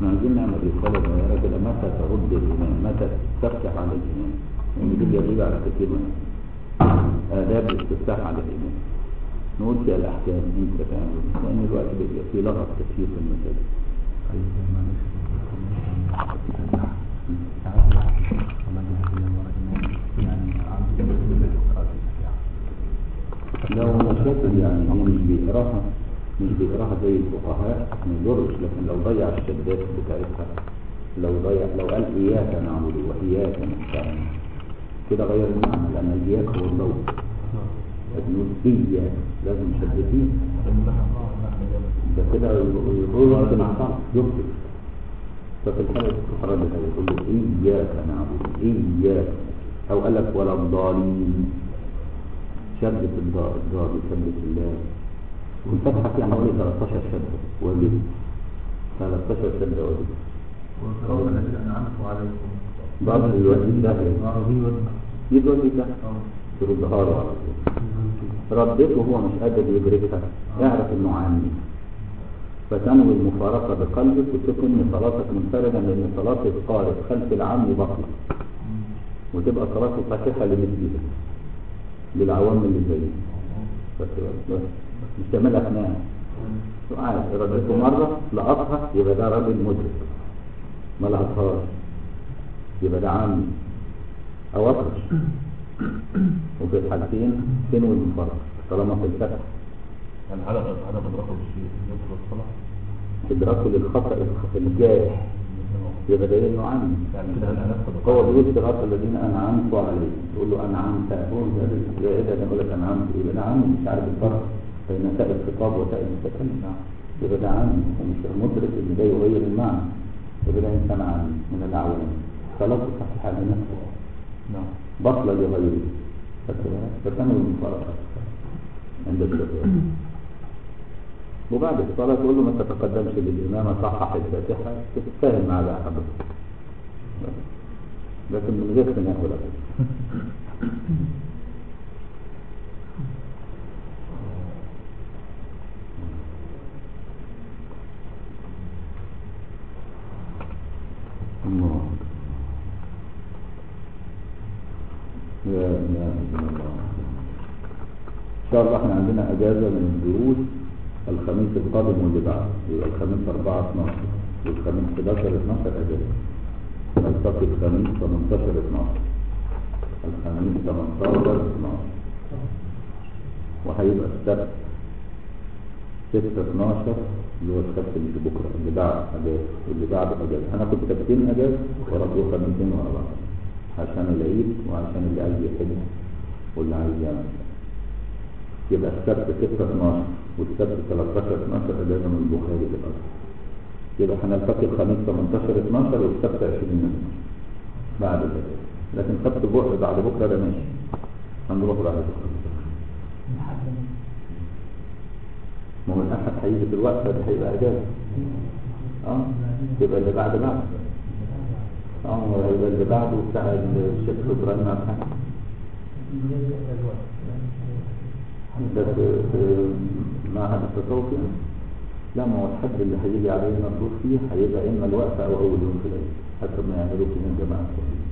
احنا عايزين نعمل رسالة صغيرة كده متى ترد الإمام متى تفتح على الإمام لأن دي بيغيب على كتير من آداب الاستفتاح على الإمام نقول فيها الأحكام أنت تعمل لأن الوقت بيبقى فيه لغط كتير في المسألة لو مشاكل يعني هو مش بيقراها مش بيقراها زي الفقهاء ما يضرش لكن لو ضيع الشدات بتاعتها لو ضيع لو قال إياك نعبد وإياك نستعين كده غير المعنى لأن الإياك هو اللوط لكن يقول إياك لازم مشدتين ده كده يقول ممكن الصعب يكتب ففي الحالة الكفرة ده يقول له إياك نعبد إياك أو قال لك ولا الضالين شدة الضاد الضاد شدة الله والفتحة فيها حوالي 13 شدة وجد 13 شدة وجد والصراط الذي أنعمت عليكم ضاد الوجد ده يدوي ده تردها له على طول ردته هو مش قادر يدركها اعرف انه عني فتنوي المفارقة بقلبك وتكن صلاتك منفردا لان صلاة القارئ خلف العام بطلة وتبقى صلاته صحيحة لمثله للعوام اللي زيه بس بس مش تعملها خناقة عارف ردته مرة لقطها يبقى ده راجل مدرك ما لقطهاش يبقى ده عامي او اطرش وفي الحالتين تنوي المفارقة طالما في الفتح يعني على على مدرسة الشيء يدخل الصلاة ادراكه للخطأ الجارح يبقى ده انه عامي يعني كده أنا نفسه هو بيقول صراط الذين انعمت عليهم تقول له انعمت هو يا ايه ده يقول لك انعمت يبقى ده عامي مش عارف الفرق بين تاء الخطاب وتاء المتكلم يبقى ده عامي ومش مدرك ان ده يغير المعنى يبقى ده انسان عامي من الاعوام صلاته صحيحه لنفسه نعم بطلة لغيره فتنوي المفارقة عند الشباب وبعد الصلاة تقول له ما تتقدمش للإمامة صحح الفاتحة تتفاهم مع بقى حضرتك لكن من غير خناق ولا حاجة. الله يا إله إلا الله إن شاء الله احنا عندنا أجازة من الدروس الخميس القادم واللي بعده يبقى الخميس 4 12 والخميس 11 12 أجازة نلتقي الخميس 18 12 الخميس 18 12 وهيبقى السبت 6 12 اللي هو السبت اللي بكره اللي بعد اجازه واللي بعده اجازه انا كنت سبتين اجازه ورحت خميسين ورا بعض عشان العيد وعشان اللي عايز يحج واللي عايز يعمل يبقى السبت 6 12 والسبت 13 12 اجازه من البخاري للاصل يبقى هنلتقي الخميس 18 12 والسبت 20 12 بعد الاجازه لكن سبت بكره بعد بكره ده ماشي هنروح بعد بكره ما هو الأحد هيجي في الوقت ده هيبقى أجازة اه يبقى اللي بعد بعد اه يبقى اللي بعده بتاع الشيخ إبراهيم عبد الحميد ده في في معهد التصوف يعني لا ما هو الحد اللي هيجي علينا الدور فيه هيبقى إما الوقت أو أول يوم في العيد حسب ما يعملوه في الجماعة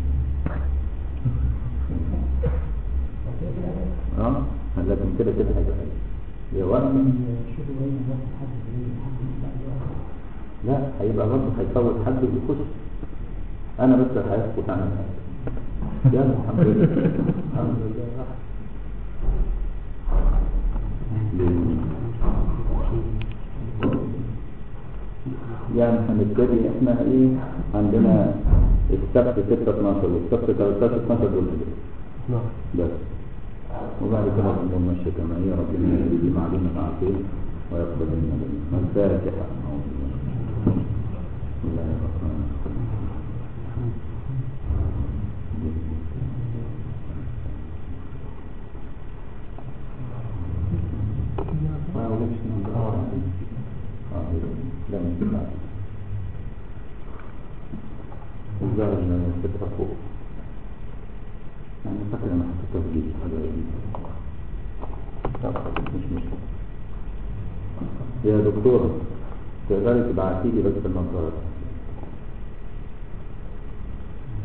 اه لكن كده كده هيبقى عيد. يا وقت لا هيبقى برضه هيفوت حد ويخش انا بس هيسكت عن الحاجة يا الحمد لله الحمد لله يعني هنبتدي احنا ايه عندنا السبت 6 12 والسبت 13 12 دول نعم بس وبعد كده نقول مشي كما هي ربنا يديم علينا تعافيه ويقبل منا جميعا الفاتحة أعوذ بالله. بسم الله الرحمن الرحيم ما أقولكش من الأول. آه، لا من بعد. الزهر من الفكرة فوق يعني فاكر انا حطيتها في جيبي حاجه غريبه مش مشكله يا دكتوره تقدري تبعتي لي بس النظارات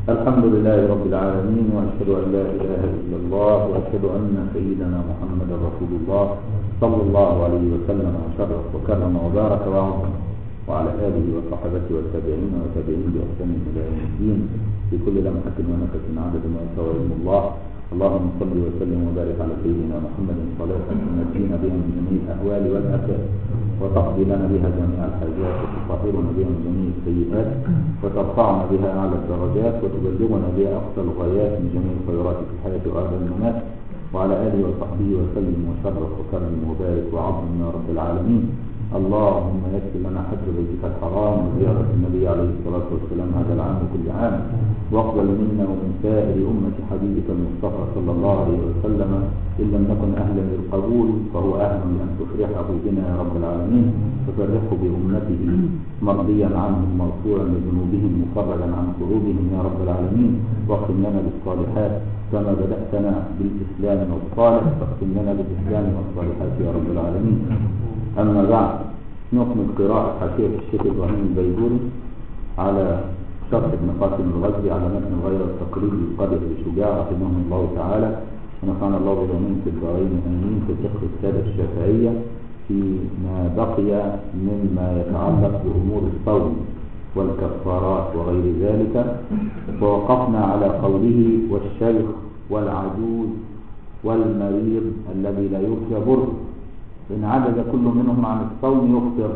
الحمد لله رب العالمين وأشهد أن لا إله إلا الله وأشهد أن سيدنا محمد رسول الله صلى الله عليه وسلم وشرف وكرم وبارك وعظم وعلى آله وصحبه والتابعين وتابعين بإحسان إلى يوم الدين في كل لمحة ونفس عدد ما يسوى علم الله اللهم صل وسلم وبارك على سيدنا محمد صلاة تنجينا بها من جميع الأهوال والآفات وتقضي لنا بها جميع الحاجات وتطهرنا بها من جميع السيئات وترفعنا بها أعلى الدرجات وتبلغنا بها أقصى الغايات من جميع الخيرات في الحياة وأهل الممات وعلى آله وصحبه وسلم وشرف وكرم وبارك وعظم يا رب العالمين اللهم يسر لنا حج بيتك الحرام وزيارة النبي عليه الصلاة والسلام هذا العام كل عام واقبل منا ومن سائر أمة حبيبك المصطفى صلى الله عليه وسلم إن لم نكن أهلا للقبول فهو أهل لأن تفرحه بنا يا رب العالمين تفرحه بأمته مرضيا عنهم مغفورا لذنوبهم مفرجا عن كروبهم يا رب العالمين واختم لنا بالصالحات كما بدأتنا بالإسلام والصالح فاختم لنا بالإسلام والصالحات يا رب العالمين أما بعد نكمل قراءة حاشية الشيخ إبراهيم البيجوري على شرح ابن قاسم الغزي على متن غير التقريب للقدر بشجاع رحمه الله تعالى ونفعنا الله بالعلوم في الدارين آمين في فقه السادة الشافعية فيما بقي مما يتعلق بأمور الصوم والكفارات وغير ذلك ووقفنا على قوله والشيخ والعجوز والمريض الذي لا يرجى برده إن عجز كل منهم عن الصوم يفطر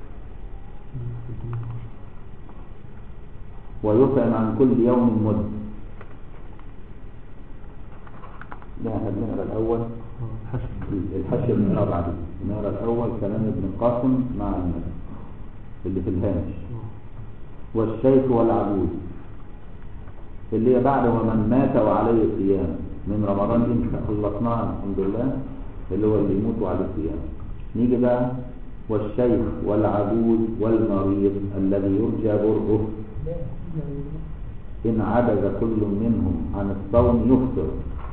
ويطعم عن كل يوم مد لا هنقرا الأول الحشر بنقرا بعدين نقرا الأول كلام ابن القاسم مع المد اللي في الهامش والشيخ والعجوز اللي هي بعد ومن مات وعليه صيام من رمضان دي خلصناها الحمد لله اللي هو اللي يموت على الصيام نيجي بقى والشيخ والعجوز والمريض الذي يرجى برؤه إن عجز كل منهم عن الصوم يفطر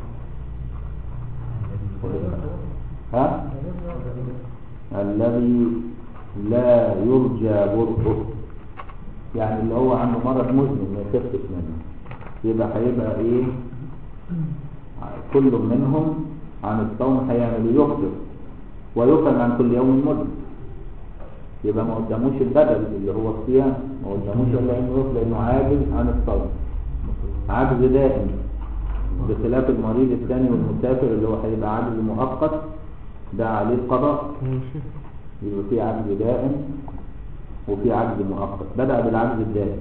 ها الذي لا يرجى برؤه يعني اللي هو عنده مرض مزمن ما يخفش منه يبقى هيبقى ايه كل منهم عن الصوم هيعمل يفطر ويفطر عن كل يوم مدة يبقى ما قداموش البدل اللي هو الصيام ما قداموش الا انه يفطر لانه عاجز عن الصوم عجز دائم بخلاف المريض الثاني والمسافر اللي هو هيبقى عجز مؤقت ده عليه القضاء يبقى في عجز دائم وفي عجز مؤقت بدأ بالعجز الدائم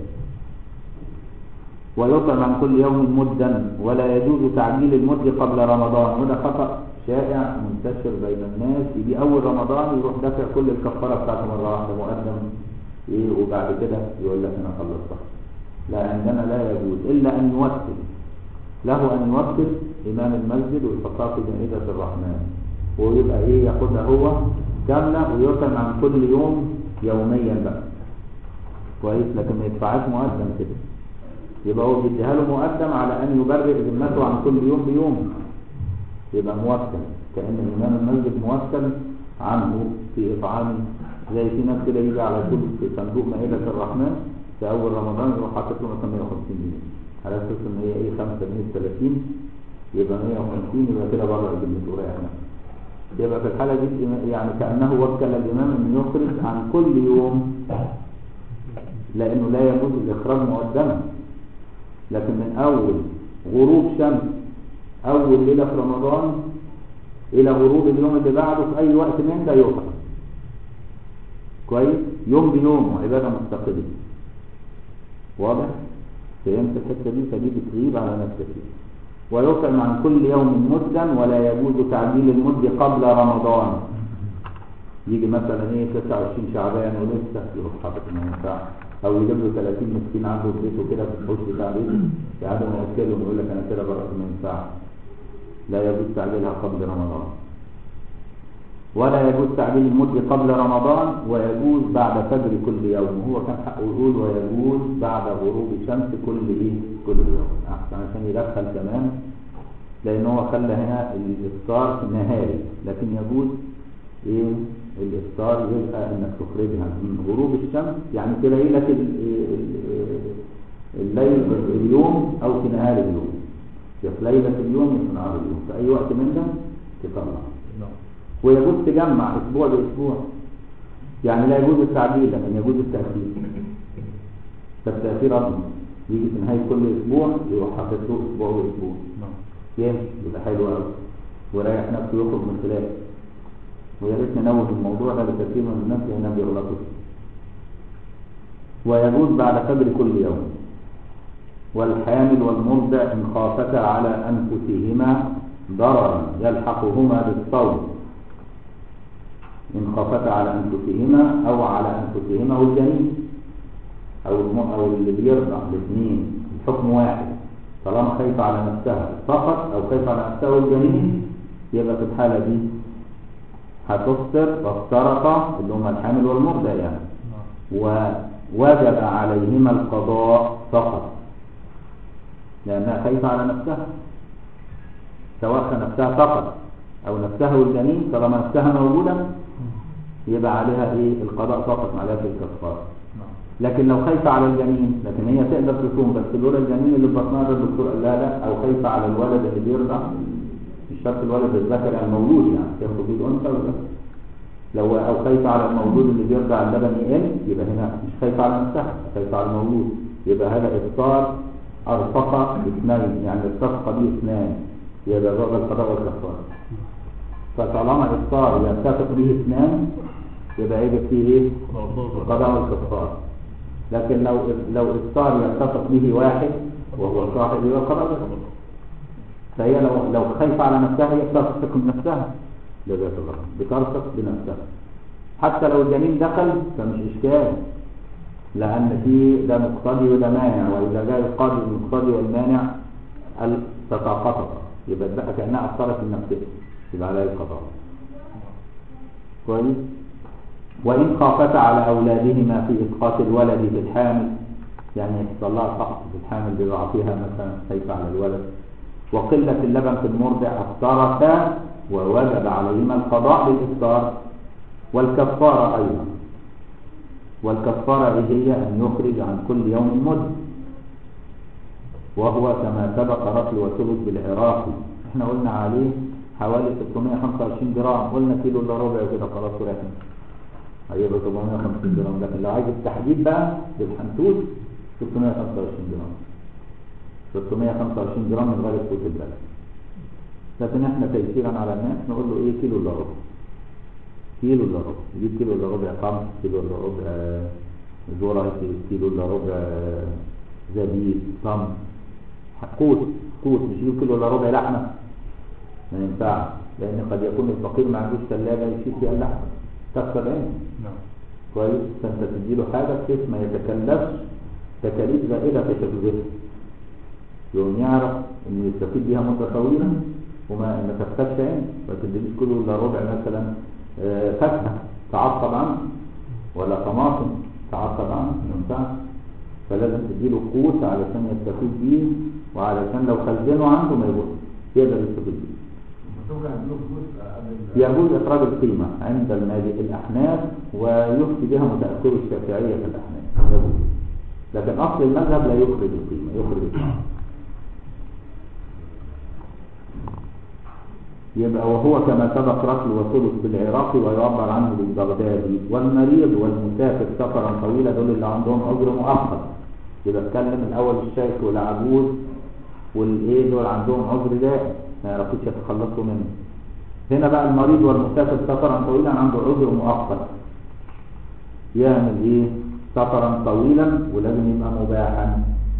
ويطعم عن كل يوم مدا ولا يجوز تعجيل المد قبل رمضان وده خطأ شائع منتشر بين الناس يجي أول رمضان يروح دافع كل الكفارة بتاعته مرة واحدة مقدم إيه وبعد كده يقول لك أنا خلصتها لا عندنا لا يجوز إلا أن يوكل له أن يوكل إمام المسجد ويحطها في جائزة الرحمن ويبقى إيه ياخدها هو كاملة ويطعم عن كل يوم يوميا بقى كويس لكن ما يدفعهاش مقدم كده يبقى هو بيديها له مقدم على ان يبرئ ذمته عن كل يوم بيوم يبقى موكل كان امام المسجد موكل عنه في اطعامه زي في ناس كده يجي على طول في صندوق مائده الرحمن في اول رمضان يروح حاطط له مثلا 150 جنيه على اساس ان هي ايه 5 جنيه 30 يبقى 150 يبقى كده بره ذمته رايح نفسه يبقى في الحاله دي يعني كانه وكل الامام ان يخرج عن كل يوم لانه لا يجوز الاخراج مقدما لكن من أول غروب شمس أول ليلة في رمضان إلى غروب اليوم اللي بعده في أي وقت من ده يقرأ كويس يوم بيوم وعبادة مستقلة واضح فهمت الحتة دي فدي بتغيب على نفسك ويطعم عن كل يوم مدا ولا يجوز تعجيل المد قبل رمضان يجي مثلا ايه 29 شعبان ولسه يروح حاطط ما ينفعش او يجيب له 30 مسكين عنده في بيته كده في الحوش بتاع بيته يقعدوا ياكلهم ويقول لك انا كده برأت ما ينفعش لا يجوز تعجيلها قبل رمضان ولا يجوز تعجيل المد قبل رمضان ويجوز بعد فجر كل يوم هو كان حقه يقول ويجوز بعد غروب شمس كل ايه كل يوم احسن عشان يدخل كمان لان هو خلى هنا الافطار نهاري لكن يجوز ايه الافطار يبقى انك تخرجها من غروب الشمس يعني تلاقي لك الليل اليوم او في نهار اليوم يا في ليلة اليوم يا في نهار اليوم في اي وقت من ده تطلع نعم ويجوز تجمع اسبوع باسبوع يعني لا يجوز التعديل لكن يجوز التأخير فالتأخير أضمن يجي في نهاية كل أسبوع يروح حاطط له أسبوع وأسبوع نعم يمشي يبقى حلو قوي ويريح نفسه يخرج من خلاله ويا ريت ننوه الموضوع ده لكثير من الناس هنا بيغلطوا فيه. ويجوز بعد قدر كل يوم والحامل والمرضع إن خافتا على أنفسهما ضررا يلحقهما بالصوم إن خافتا على أنفسهما أو على أنفسهما أو الجنين أو الم... أو اللي بيرضع الاثنين الحكم واحد طالما خايفة على نفسها فقط أو خايفة على نفسها والجنين يبقى في الحالة دي هتفطر وافترقا اللي هما الحامل والمرضع يعني نعم ووجب عليهما القضاء فقط لأنها خايفة على نفسها سواء نفسها فقط أو نفسها والجنين طالما نفسها موجودة يبقى عليها إيه القضاء فقط ما عليهاش الكفارة نعم لكن لو خايفة على الجنين لكن هي تقدر تصوم بس لولا الجنين اللي في بطنها ده الدكتور قال لها لا أو خايفة على الولد اللي بيرضع مش شرط الولد الذكر المولود يعني ياخد بيه الأنثى ولا لو أو خايفة على المولود اللي بيرضع اللبن يقل يبقى هنا مش خايفة على نفسها خايفة على المولود يبقى هذا إفطار أرفق اثنين يعني الصفقة دي اثنان يبقى باب القضاء والكفارة فطالما إفطار يتفق به اثنان يبقى يجب فيه إيه؟ القضاء والكفارة لكن لو لو إفطار يتفق به واحد وهو صاحب يبقى القضاء والكفارة فهي لو لو خايفة على نفسها هي بترفق بنفسها جزاك الله بترفق بنفسها حتى لو الجنين دخل فمش إشكال لأن في ده مقتضي وده مانع وإذا جاء القاضي المقتضي والمانع ال- تساقطا يبقى بقى كأنها أثرت النفسية يبقى عليها القضاء كويس وإن خافتا على أولادهما في إسقاط الولد في الحامل يعني يحصل لها سقط في الحامل بضعفها مثلا خايفة على الولد وقلة اللبن في المرضع أفطرتا ووجب عليهما القضاء بالإفطار والكفارة أيضا والكفارة إيه هي أن يخرج عن كل يوم مد وهو كما سبق رطل وثلث بالعراقي احنا قلنا عليه حوالي 625 جرام قلنا كيلو الا ربع كده خلاص ورحنا هيبقى 750 جرام لكن لو عايز التحديد بقى بالحنتوت 625 جرام 625 جرام من غير قوت البلد لكن احنا تيسيرا على الناس نقول له ايه كيلو الا ربع كيلو الا ربع يجيب كيلو الا ربع قمح كيلو الا ربع ذره كيلو الا ربع زبيب تمر قوت قوت مش يجيب كيلو الا ربع لحمه ما ينفعش لان قد يكون الفقير ما عندوش ثلاجه يشيل فيها اللحمه تكسر عينه نعم كويس فانت تديله حاجه بحيث ما يتكلفش تكاليف زائده في تشغيلها يوم يعرف انه يستفيد بيها مده طويله وما ما تفتش عين ما تديلوش كله الا ربع مثلا آه، فاكهه تعصب عنه ولا طماطم تعصب عنه ما ينفعش فلازم تديله قوت علشان يستفيد بيه وعلشان لو خزنه عنده ما يبص يقدر يستفيد بيه يجوز إخراج القيمة عند المالك الأحناف ويفتي بها متأخر الشافعية في الأحناف يجوز لكن أصل المذهب لا يخرج القيمة يخرج القيمة يبقى وهو كما سبق رسل وثلث بالعراق ويعبر عنه بالبغدادي والمريض والمسافر سفرا طويلا دول اللي عندهم عذر مؤقت يبقى اتكلم الاول الشيخ والعجوز والايه دول عندهم عذر دائم ما يعرفوش يتخلصوا منه هنا بقى المريض والمسافر سفرا طويلا عنده عذر مؤقت يعمل ايه سفرا طويلا ولازم يبقى مباحا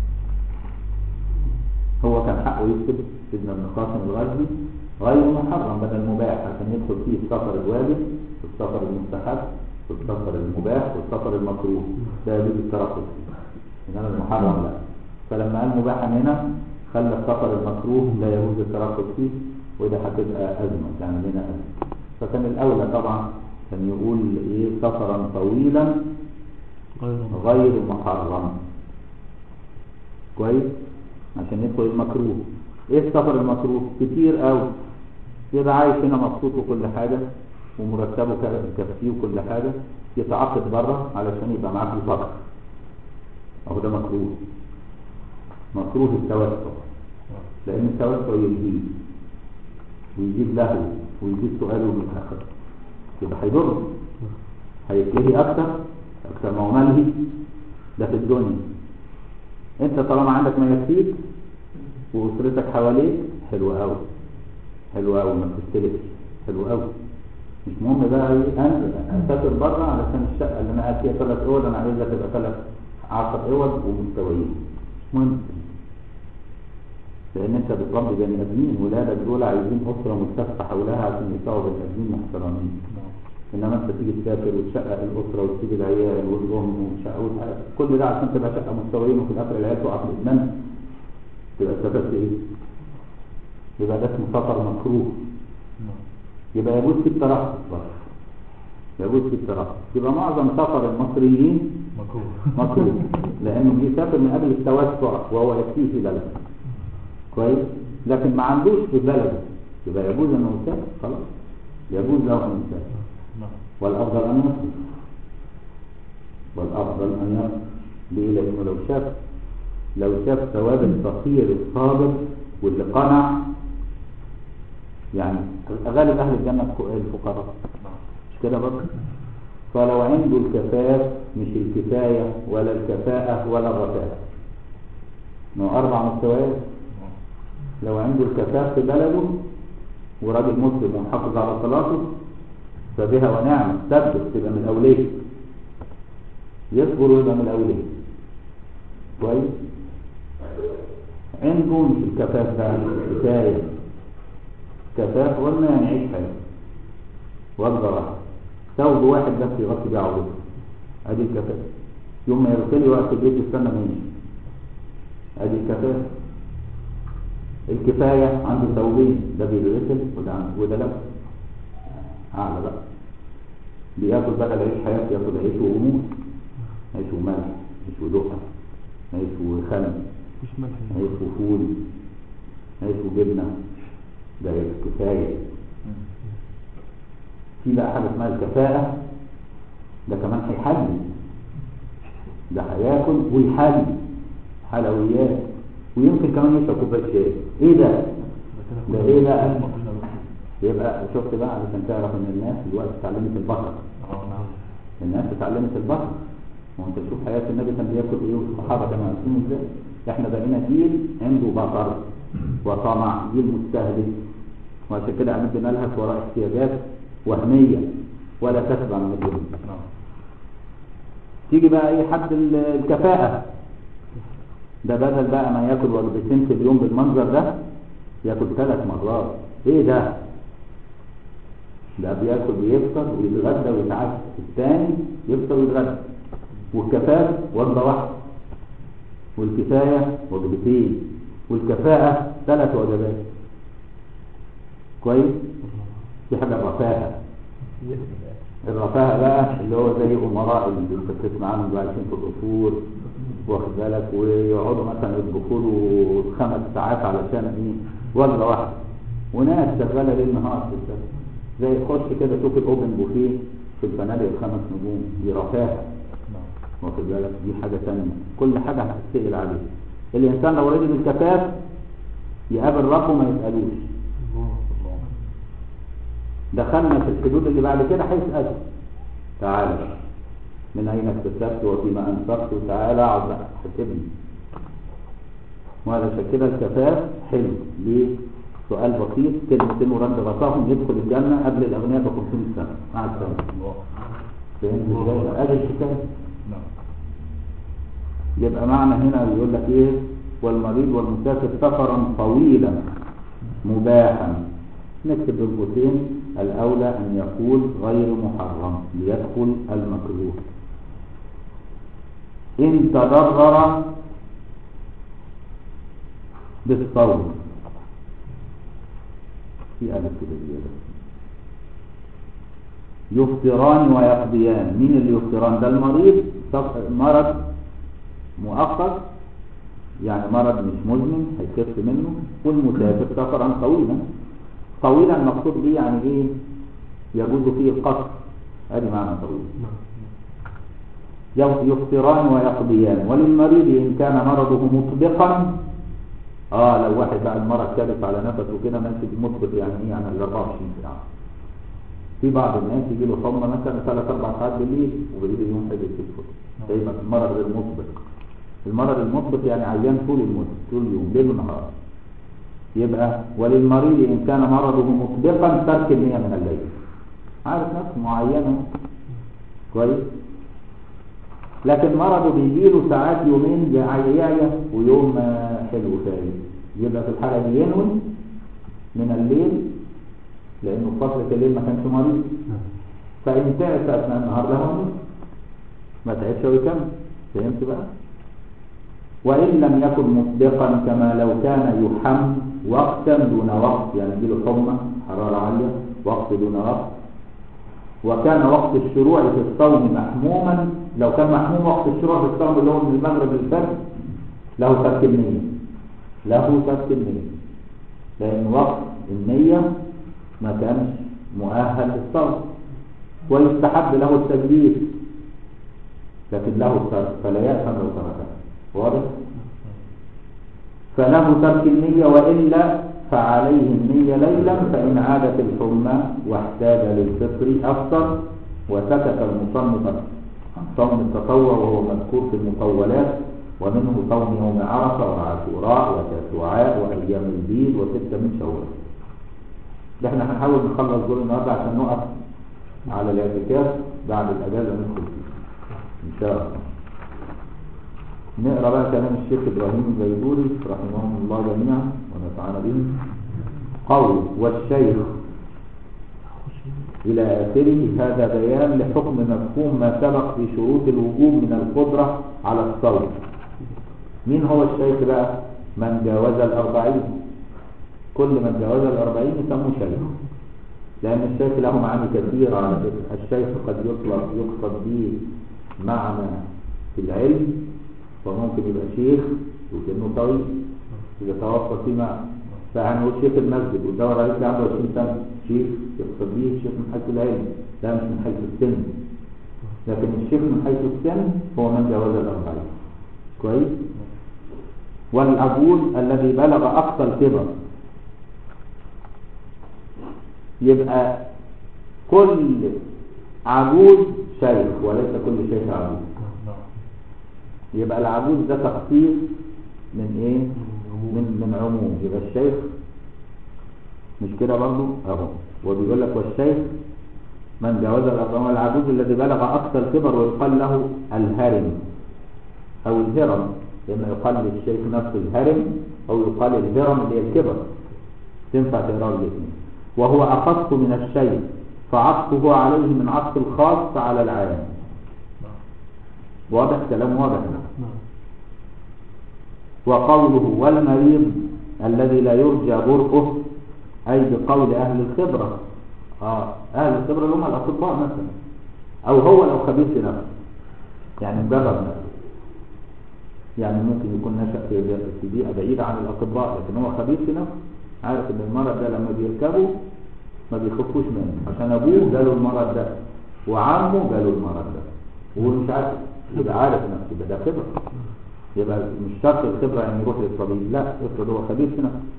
هو كان حقه يكتب ابن ابن قاسم الغزي غير محرم بدل مباح عشان يدخل فيه السفر الواجب والسفر المستحب والسفر المباح والسفر المكروه ده يجوز الترقب انما المحرم لا فلما قال مباحا هنا خلى السفر المكروه لا يجوز الترقب فيه وده هتبقى ازمه يعني لنا ازمه فكان الاولى طبعا كان يقول ايه سفرا طويلا غير غير محرم كويس عشان يدخل المكروه ايه السفر المكروه كتير قوي يبقى عايش هنا مبسوط وكل حاجة ومرتبه كفيه وكل حاجة يتعاقد بره علشان يبقى معاه في الفقر اهو ده مكروه مكروه التوسع لأن التوسع يجيب ويجيب له ويجيب سؤاله من الآخر يبقى هيضر هيتلهي أكتر أكتر ما هو ملهي ده في الدنيا أنت طالما عندك ما يكفيك وأسرتك حواليك حلو قوي حلو قوي ما بتستلفش حلو قوي مش مهم بقى ايه انا اسافر بره علشان الشقه اللي انا قاعد فيها ثلاث اوض انا عايزها تبقى ثلاث 10 اوض ومستويين مش مهم لان انت بتربي بني ادمين ولادك دول عايزين اسره ملتفه حولها عشان يطلعوا بني ادمين محترمين انما انت تيجي تسافر وتشقق الاسره وتسيب العيال والام وتشقق وتح- كل ده عشان تبقى شقه مستويين وفي الاخر العيال تقع في الادمان تبقى استفدت ايه؟ يبقى ده اسمه سفر مكروه يبقى يجوز في الترخص بقى يجوز في الترخص يبقى معظم سفر المصريين مكروه مكروه لانه بيسافر من اجل التوسع وهو يكفيه في بلده كويس لكن ما عندوش في بلده يبقى يجوز انه يسافر خلاص يجوز له ان يسافر نعم والافضل ان يصبر والافضل ان يصبر ليه لانه لو شاف لو شاف ثواب الفقير الصابر واللي قنع يعني غالب اهل الجنه الفقراء نعم مش كده برضه فلو عنده الكفاف مش الكفاية ولا الكفاءة ولا الرفاهة ما هو أربع مستويات نعم لو عنده الكفاف في بلده وراجل مسلم ومحافظ على صلاته فبها ونعمة ثبت تبقى من الأولية يصبر ويبقى من الأولية كويس عنده مش الكفاف بقى الكفاية كفاف قلنا يعني عيش حياته وجبة واحدة ثوب واحد بس يغطي بيه عورته ادي الكفاف يوم ما يغسل وقت البيت يستنى ما يمشي ادي الكفاف الكفاية عنده ثوبين ده بيتغسل وده عنده وده لا اعلى بقى بياكل بدل عيش حياته ياكل عيش وغموس عيش وملح عيش ودقة عيش وخل مش ملح عيش وفول عيش وجبنة ده كفاية في بقى حاجة اسمها الكفاءة ده كمان هيحلي ده هياكل ويحلي حلويات ويمكن كمان يشرب كوباية شاي ايه ده؟ ده ايه بقى؟ يبقى شفت بقى علشان تعرف ان الناس دلوقتي اتعلمت البصر اه نعم الناس اتعلمت البصر وانت تشوف حياة النبي كان بياكل ايه والصحابة كانوا عارفين ازاي احنا بقينا جيل عنده بصر وطمع جيل مستهدف وعشان كده قاعدين بنلهث وراء احتياجات وهمية ولا تتبع من الدنيا نعم تيجي بقى اي حد ال- الكفاءة ده بدل بقى ما ياكل وجبتين في اليوم بالمنظر ده ياكل ثلاث مرات ايه ده ده بياكل ويفطر ويتغدى ويتعشى الثاني يفطر ويتغدى والكفاف وجبة واحدة والكفاية وجبتين والكفاءة ثلاث وجبات كويس دي حاجة الرفاهة الرفاهة بقى اللي هو زي أمراء اللي انت بتسمع عنهم بقى عايشين في القصور واخد بالك ويقعدوا مثلا يطبخوا له خمس ساعات علشان ايه وجبة واحدة وناس شغالة ليل نهار في السنة زي تخش كده تشوف الأوبن بوفيه في الفنادق الخمس نجوم دي رفاهة نعم واخد بالك دي حاجة تانية كل حاجة هتتسأل عليها الإنسان لو رجل الكفاف يقابل ربه ما يسألوش الله دخلنا في الحدود اللي بعد كده هيسأله تعالى بقى. من أين اكتسبت وفيما أنفقت تعالى اقعد بقى حسبني وهذا عشان كده الكفاف حلو ليه؟ سؤال بسيط كلمتين ورد غطاهم يدخل الجنة قبل الأغنياء ب 500 سنة مع السلامة الله فهمت ازاي؟ ادي الكتاب نعم يبقى معنى هنا بيقول لك ايه والمريض والمسافر سفرا طويلا مباحا نكتب بالقوسين الاولى ان يقول غير محرم ليدخل المكروه ان تضرر بالصوم في الف كده زياده يفطران ويقضيان مين اللي يفطران ده المريض صف- مرض مؤقت يعني مرض مش مزمن هيخف منه والمسافر سفرا طويلا طويلا المقصود به يعني ايه يجوز فيه القصر ادي معنى طويل يفطران ويقضيان وللمريض إن كان مرضه مطبقا اه لو واحد بقى المرض كابس على نفسه كده ماشي مطبق يعني ايه يعني ال 24 ساعة في بعض الناس يجي له حمى مثلا ثلاث اربع ساعات بالليل وبالليل اليوم حاجه تدخل دايما المرض غير مطبق المرض المطبق يعني عيان طول المدة طول اليوم ليل ونهار يبقى وللمريض إن كان مرضه مطبقا ترك النية من الليل عارف نفسه معينة كويس لكن مرضه بيجيله ساعات يومين عياية ويوم آه، حلو فايق يبقى في الحالة دي ينوي من الليل لأنه في فترة الليل ما كانش مريض فإن تعس أثناء النهار له نصف ما تعبش ويكمل فهمت بقى وإن لم يكن مطبقا كما لو كان يحم وقتا دون وقت يعني يجيله حمى حرارة عالية وقت دون وقت وكان وقت الشروع في الصوم محموما لو كان محموم وقت الشروع في الصوم اللي هو من المغرب للفجر له ترك النية له ترك النية لأن وقت النية ما كانش مؤهل للصوم ويستحب له التجديد لكن له الترك فلا يأثم لو تركه واضح فله ترك النية وإلا فعليه النية ليلا فإن عادت الحمى واحتاج للفطر أفطر وسكت المصنف عن صوم التطوع وهو مذكور في المطولات ومنه صوم يوم عرفة وعاشوراء وتسوعاء وأيام البيض وستة من شوال ده احنا هنحاول نخلص دول النهارده عشان نقف على الاعتكاف بعد الأجازة ندخل فيه إن شاء الله نقرا بقى كلام الشيخ ابراهيم البيجوري رحمه الله جميعا ونفعنا به قول والشيخ الى اخره هذا بيان لحكم مفهوم ما سبق في شروط الوجوب من القدره على الصوم مين هو الشيخ بقى من جاوز الأربعين كل من جاوز الأربعين يسموه شيخ لأن الشيخ له معاني كثيرة على فكرة الشيخ قد يطلق يقصد به معنى في العلم فممكن يبقى شيخ وكأنه طويل إذا توفى فيما فهنقول شيخ المسجد والدور عليه عنده 20 سنة شيخ يقصد به الشيخ من حيث العلم لا مش من حيث السن لكن الشيخ من حيث السن هو من جاوز الأربعين كويس والعجوز الذي بلغ أقصى الكبر يبقى كل عجوز شيخ وليس كل شيخ عجوز يبقى العجوز ده تخصيص من ايه من من عموم يبقى الشيخ مش كده برضه اهو وبيقول لك والشيخ من جاوز الأربعين والعجوز الذي بلغ أقصى الكبر ويقال له الهرم أو الهرم لما يقال للشيخ نفسه الهرم أو يقال الهرم اللي هي الكبر تنفع تقرأ الاثنين وهو أخص من الشيء فعطفه عليه من عطف الخاص على العام واضح كلام واضح وقوله والمريض الذي لا يرجى برؤه أي بقول أهل الخبرة آه أهل الخبرة اللي هم الأطباء مثلا أو هو لو خبيث في نفسه يعني مجرد نفسه يعني ممكن يكون نشأ في في بيئة بعيدة عن الأطباء لكن هو خبيث في نفسه عارف إن المرض ده لما بيركبه ما بيخفوش منه عشان أبوه جاله المرض ده وعمه جاله المرض ده وهو مش عارف يبقى عارف نفسه يبقى ده خبرة يبقى مش شرط الخبرة يعني يروح للطبيب لا افرض هو خبيث في نفسه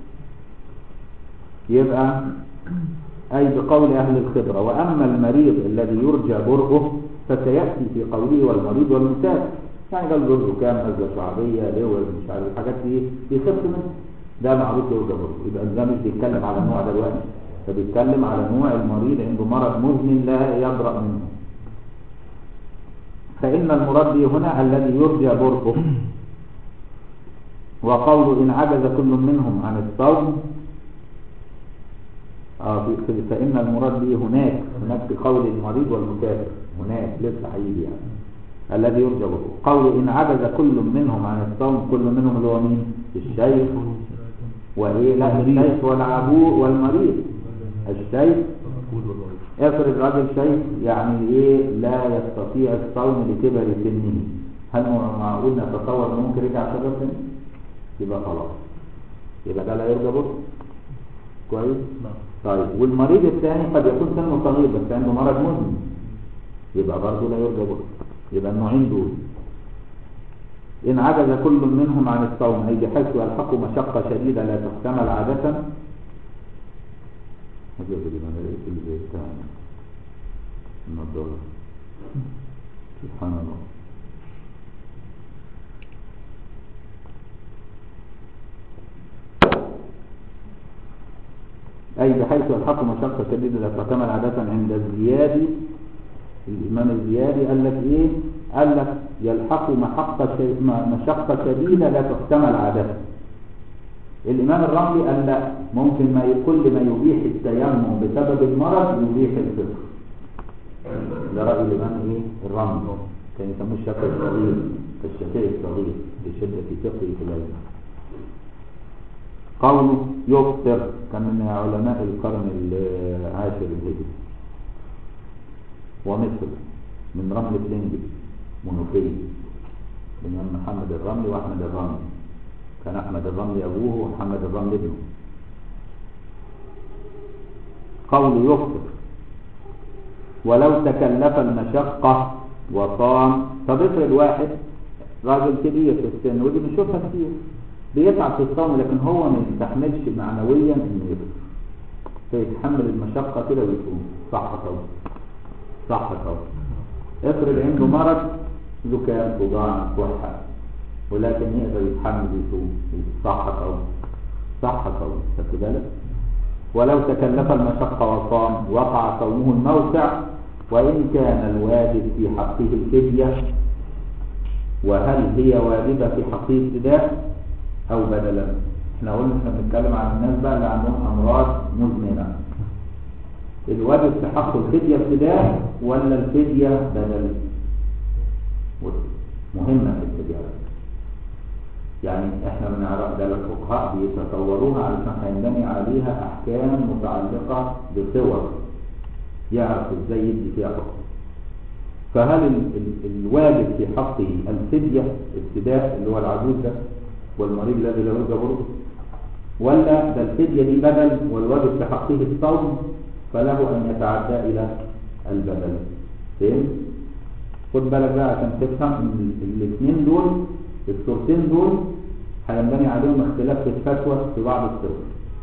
يبقى أي بقول أهل الخبرة وأما المريض الذي يرجى برؤه فسيأتي في قوله والمريض والمسافر يعني قال برؤه كام نزلة شعبية لوز مش عارف الحاجات دي يخف منه ده معروف يرجى برؤه يبقى ده مش بيتكلم على النوع ده دلوقتي ده بيتكلم على نوع المريض عنده مرض مزمن لا يبرأ منه فإن المراد به هنا الذي يرجى برؤه وقول إن عجز كل منهم عن الصوم آه في فإن المراد به هناك هناك في قول المريض والمسافر هناك لسه هيجي يعني الذي يرجى برؤه قول إن عجز كل منهم عن الصوم كل منهم اللي هو مين الشيخ وإيه لا الشيخ والعبور والمريض الشيخ افرض راجل شيخ يعني ايه لا يستطيع الصوم لكبر سنه هل معقول نتصور انه ممكن يرجع شباب سنه يبقى خلاص يبقى ده لا يرجى برضه كويس طيب والمريض الثاني قد يكون سنه صغير بس عنده مرض مزمن يبقى برضه لا يرجى برضه يبقى النوعين دول إن عجز كل منهم عن الصوم أي بحيث يلحق مشقة شديدة لا تحتمل عادة هجيب لي أنا لقيت اللي زي بتاع النضارة سبحان الله أي بحيث يلحق مشقة شديدة لا تحتمل عادة عند الزيادي الإمام الزيادي قال لك إيه؟ قال لك يلحق محقة ش- م- مشقة شديدة لا تحتمل عادة الإمام الرملي قال لا ممكن ما ي- كل ما يبيح التيمم بسبب المرض يبيح الفطر ده رأي الإمام إيه؟ الرملي كان يسموه الشافعي الصغير الشافعي الصغير لشدة فقهه في العلم قوله يفطر كان من علماء القرن العاشر الهجري ومصر من رمل فلنجي منوفية الإمام محمد الرملي وأحمد الرملي كان أحمد الرملي أبوه ومحمد الرملي ابنه قول يفطر ولو تكلف المشقة وصام طب افرض واحد راجل كبير في السن ودي بنشوفها كتير بيتعب في الصوم لكن هو ما يستحملش معنويا انه يفطر فيتحمل المشقة كده ويصوم صح طبعا صح طبعا افرض عنده مرض زكام صداع كحة ولكن يقدر يتحمل يصوم صح طبعا صح طبعا خدت بالك ولو تكلف المشقة وصام وقع صومه الموسع وإن كان الواجب في حقه الفدية وهل هي واجبة في حقه ابتداء أو بدلا احنا قلنا احنا بنتكلم عن الناس بقى اللي عندهم أمراض مزمنة الواجب في حق الفدية ابتداء ولا الفدية بدل مهمة في الفدية يعني احنا بنعرف ده الفقهاء بيتصوروها علشان هينبني عليها احكام متعلقة بصور يعرف ازاي يدي فيها حكم فهل ال ال الواجب في حقه الفدية ابتداء اللي هو العجوز ده والمريض الذي لا يرجى برضه ولا ده الفدية دي بدل والواجب في حقه الصوم فله ان يتعدى الى البدل فهمت؟ خد بالك بقى عشان تفهم ان الاثنين دول الصورتين دول هينبني عليهم اختلاف في الفتوى في بعض الصور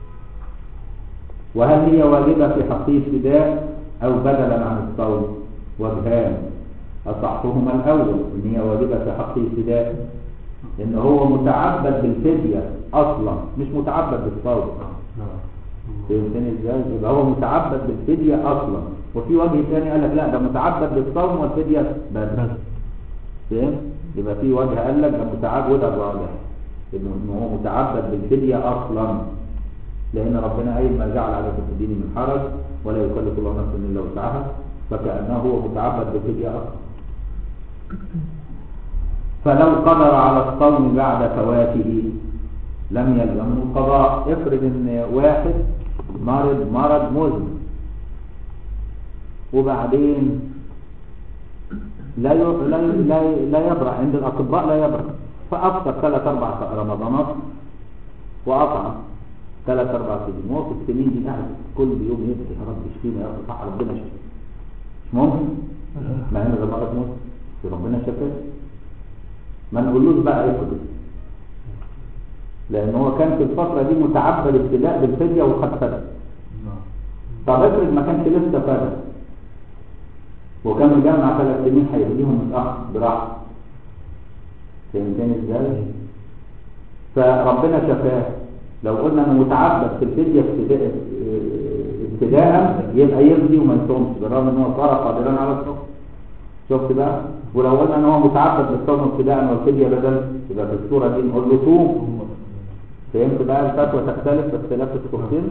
وهل هي واجبة في حقه ابتداء او بدلا عن الصوم وجهان اصحهما الاول ان هي واجبة في حقه ابتداء لان هو متعبد بالفدية اصلا مش متعبد بالصوم فهمتني ازاي يبقى هو متعبد بالفدية اصلا وفي وجه ثاني قال لك لا ده متعبد بالصوم والفدية بدل فهمت يبقى في وجه قال لك ده متعبد وده الراجح انه هو متعبد بالفدية اصلا لان ربنا قايل ما جعل عليكم في الدين من حرج ولا يكلف الله نفسا الا وسعها فكانه هو متعبد بالفدية اصلا فلو قدر على الصوم بعد فواته لم يلزمه القضاء افرض ان واحد مرض مرض مزمن وبعدين لا ي- لا ي- لا ي- لا يبرأ عند الأطباء لا يبرأ فأفطر ثلاث أربع رمضانات وأطعم ثلاث أربع سنين وهو في السنين دي قاعد كل يوم يدعي يا رب اشفيني يا رب صح ربنا يشفيني مش ممكن مع إن ده مرض مزمن في ربنا شفاه ما نقولوش بقى يفطر لأن هو كان في الفترة دي متعبد ابتلاء بالفدية وخد فدى طب افرض ما كانش لسه فدى وكان مجمع ثلاث سنين هيديهم متأخر براحته فهمتني ازاي؟ فربنا شفاه لو قلنا انه متعبد في الفدية ابتداء ابتداء يبقى يفدي وما يصومش بالرغم ان هو صار قادرا على الصوم شفت بقى؟ ولو قلنا ان هو متعبد بالصوم ابتداء والفدية بدل يبقى في الصورة دي نقول له صوم فهمت بقى الفتوى تختلف باختلاف الصورتين؟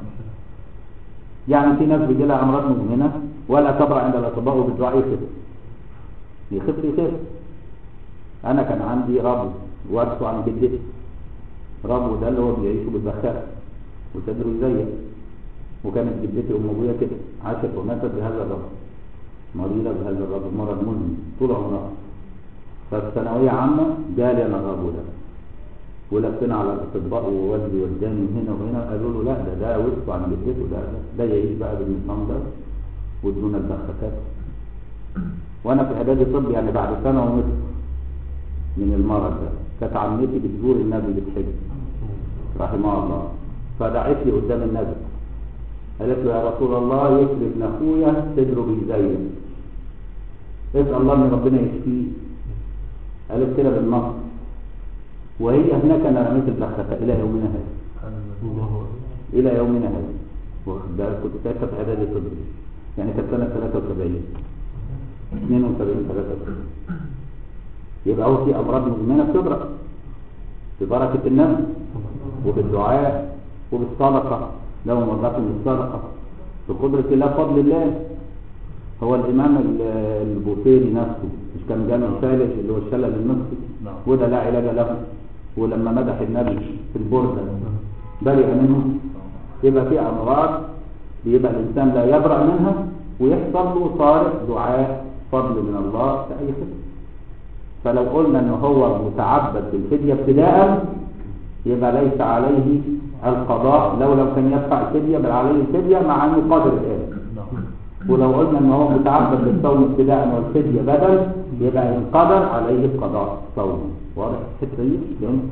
يعني في ناس بيجي لها امراض مزمنه ولا تبرأ عند الاطباء وبالدعاء يخف يخف يخف انا كان عندي ربو وارثه عن جدتي ربو ده اللي هو بيعيشه بالبخاء وصدره زيك وكانت جدتي ام ابويا كده عاشت وماتت بهذا الربو مريضه بهذا الربو مرض مزمن طول عمرها فالثانويه عامه جالي انا الربو ده ولفينا على الاطباء ووالدي وداني هنا وهنا قالوا له لا ده ده وصفه عن جدته ده ده يعيش بقى بالنظام ده وادونا البخاخات وانا في اعدادي طب يعني بعد سنه ونصف من المرض ده كانت عمتي بتزور النبي بتحج رحمه الله فدعت لي قدام النبي قالت له يا رسول الله يفرد ابن اخويا صدره بيزين اسال الله ان ربنا يشفيه قالت كده بالنص وهي هناك انا رميت البخته الى يومنا هذا الله الى يومنا هذا واخد بالك كنت ساعتها في اعدادي طب يعني كانت سنه 73 72 73 يبقى هو في امراض مزمنه بتبرأ ببركه النبي وبالدعاء وبالصدقه لو مرضاكم بالصدقه بقدره الله فضل الله هو الامام ال- البوصيري نفسه مش كان جامع ثالث اللي هو الشلل النصفي نعم. وده لا علاج له ولما مدح النبي في البرده برئ منه يبقى في امراض بيبقى الانسان لا يبرأ منها ويحصل له طارئ دعاء فضل من الله في اي خدمه فلو قلنا ان هو متعبد بالفدية ابتداء يبقى ليس عليه القضاء لو لو كان يدفع الفدية بل عليه الفدية مع انه قادر الان نعم ولو قلنا ان هو متعبد بالصوم ابتداء والفدية بدل يبقى ان قدر عليه القضاء صوم واضح الحته دي فهمت؟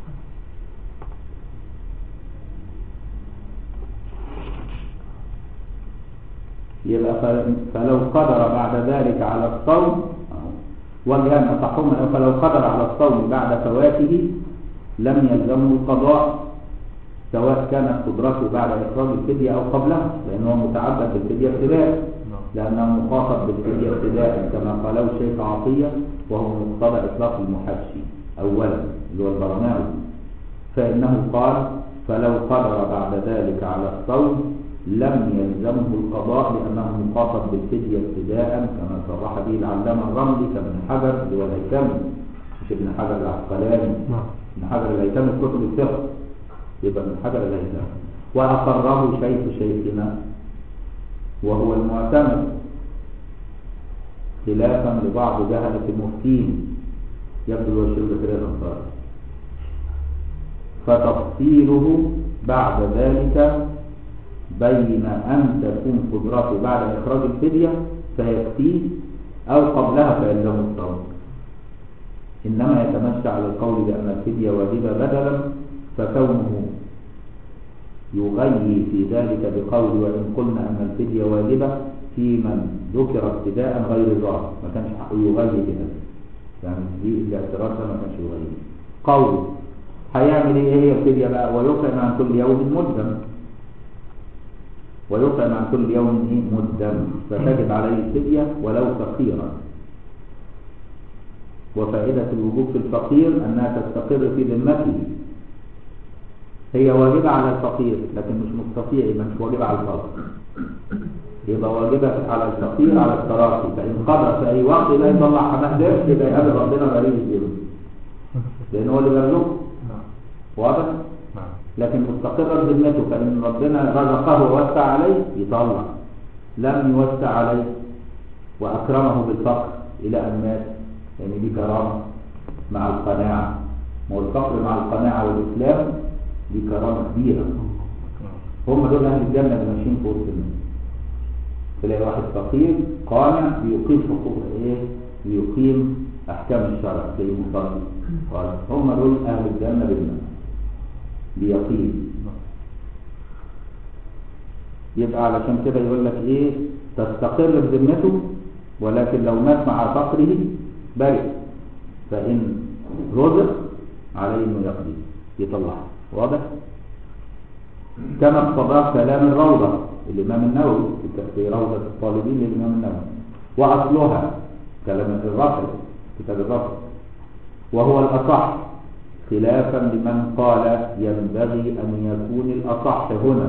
يبقى ف- فلو قدر بعد ذلك على الصوم وجه أصحهما فلو قدر على الصوم بعد فواته لم يلزمه القضاء سواء كانت قدرته بعد إخراج الفدية أو قبلها لأنه متعبد بالفدية ابتداء نعم لأنه مخاطب بالفدية ابتداء كما قاله الشيخ عطية وهو مقتضى إطلاق المحشي أولا اللي هو البرناوي فإنه قال فلو قدر بعد ذلك على الصوم لم يلزمه القضاء لأنه مخاطب بالفدية ابتداء كما صرح به العلامة الرملي كابن حجر اللي هو الهيثمي مش ابن حجر العسقلاني نعم ابن حجر الهيثمي في كتب الفقه يبقى ابن حجر الهيثمي وأقره شيخ شيخنا وهو المعتمد خلافا لبعض جهلة المفتين يبدو هو الشيخ زكريا الأنصاري فتفصيله بعد ذلك بين أن تكون قدرته بعد إخراج الفدية فيكفيه أو قبلها فيلزم الصوم إنما يتمشى على القول بأن الفدية واجبة بدلا فكونه يغيي في ذلك بقول وإن قلنا أن الفدية واجبة في من ذكر ابتداء غير ظاهر ما كانش حقه يغيي بهذا يعني دي الاعتراض ده ما كانش يغيي قول هيعمل ايه هي الفدية بقى ويطعم عن كل يوم مدا ويطعم عن كل يوم إيه؟ مدا فتجب عليه الفدية ولو فقيرا وفائدة الوجوب في الفقير أنها تستقر في ذمته هي واجبة على الفقير لكن مش مستطيع يبقى مش واجبة على الفقر يبقى واجبة على الفقير على التراخي فإن قدر في أي وقت لا يطلع حماه درس يبقى يقابل ربنا غريب الجبل لأن هو اللي بيرزقه نعم واضح؟ نعم لكن مستقرا ذمته فإن ربنا رزقه ووسع عليه يطلع لم يوسع عليه وأكرمه بالفقر إلى أن مات يعني دي كرامة مع القناعة ما هو الفقر مع القناعة والإسلام دي كرامة كبيرة نعم هم دول أهل الجنة اللي ماشيين في وسط الناس تلاقي واحد فقير قانع بيقيم حقوق إيه؟ بيقيم أحكام الشرع زي المصلي قال هم دول أهل الجنة بالنسبة بيقين نعم يبقى علشان كده يقول لك ايه تستقر بذمته ولكن لو مات مع فقره برئ فإن رزق عليه انه يقضي يطلعه واضح كما اقتضاه كلام الروضة الإمام النووي في- في روضة الطالبين للإمام النووي وأصلها كلام الرافع كتاب الرافع وهو الأصح خلافا لمن قال ينبغي أن يكون الأصح هنا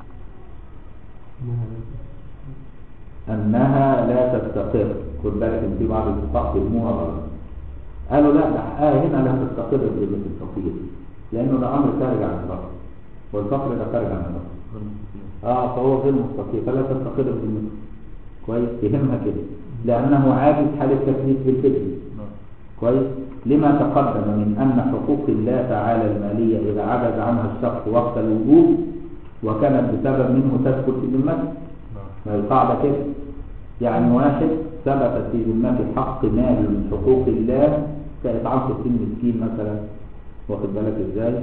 أنها لا تستقر خد بالك إن في بعض الفقهاء فهموها غلط قالوا لا ده آه هنا لا تستقر بذمة الفقير لأنه ده أمر خارج عن الفقر والفقر ده خارج عن الفقر غير مستقيم. اه فهو غير مستقيم فلا تستقر بذمته كويس فهمها كده لأنه عاجز حال التكليف بالفكر نعم كويس لما تقدم من أن حقوق الله تعالى المالية إذا عجز عنها الشخص وقت الوجوب وكانت بسبب منه تسكت في ذمته نعم ما القاعدة كده يعني واحد ثبت في ذمته حق مال من حقوق الله كإطعام 60 مسكين مثلا واخد بالك ازاي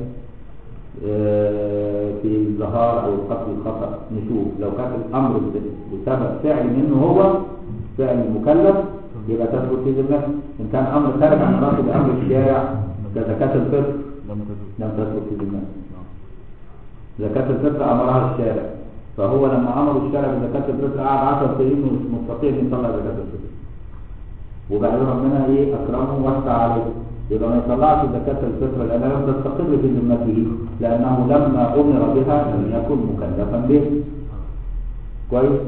آه، في الظهار او القتل الخطأ نشوف لو كان الامر بسبب فعل منه هو فعل المكلف يبقى تثبت في ذمته ان كان امر خارج عن مراتب امر الشارع كزكاة الفطر لم تجوز لم تثبت في ذمته زكاة الفطر أمرها الشارع فهو لما أمر الشارع بزكاة الفطر قعد 10 سنين مش مستطيع إن يطلع زكاة الفطر وبعدين ربنا إيه أكرمه ووسع عليه يبقى ما يطلعش زكاة الفطر لأنها لم تستقر في ذمته لأنه لما أمر بها لم يكن مكلفا به كويس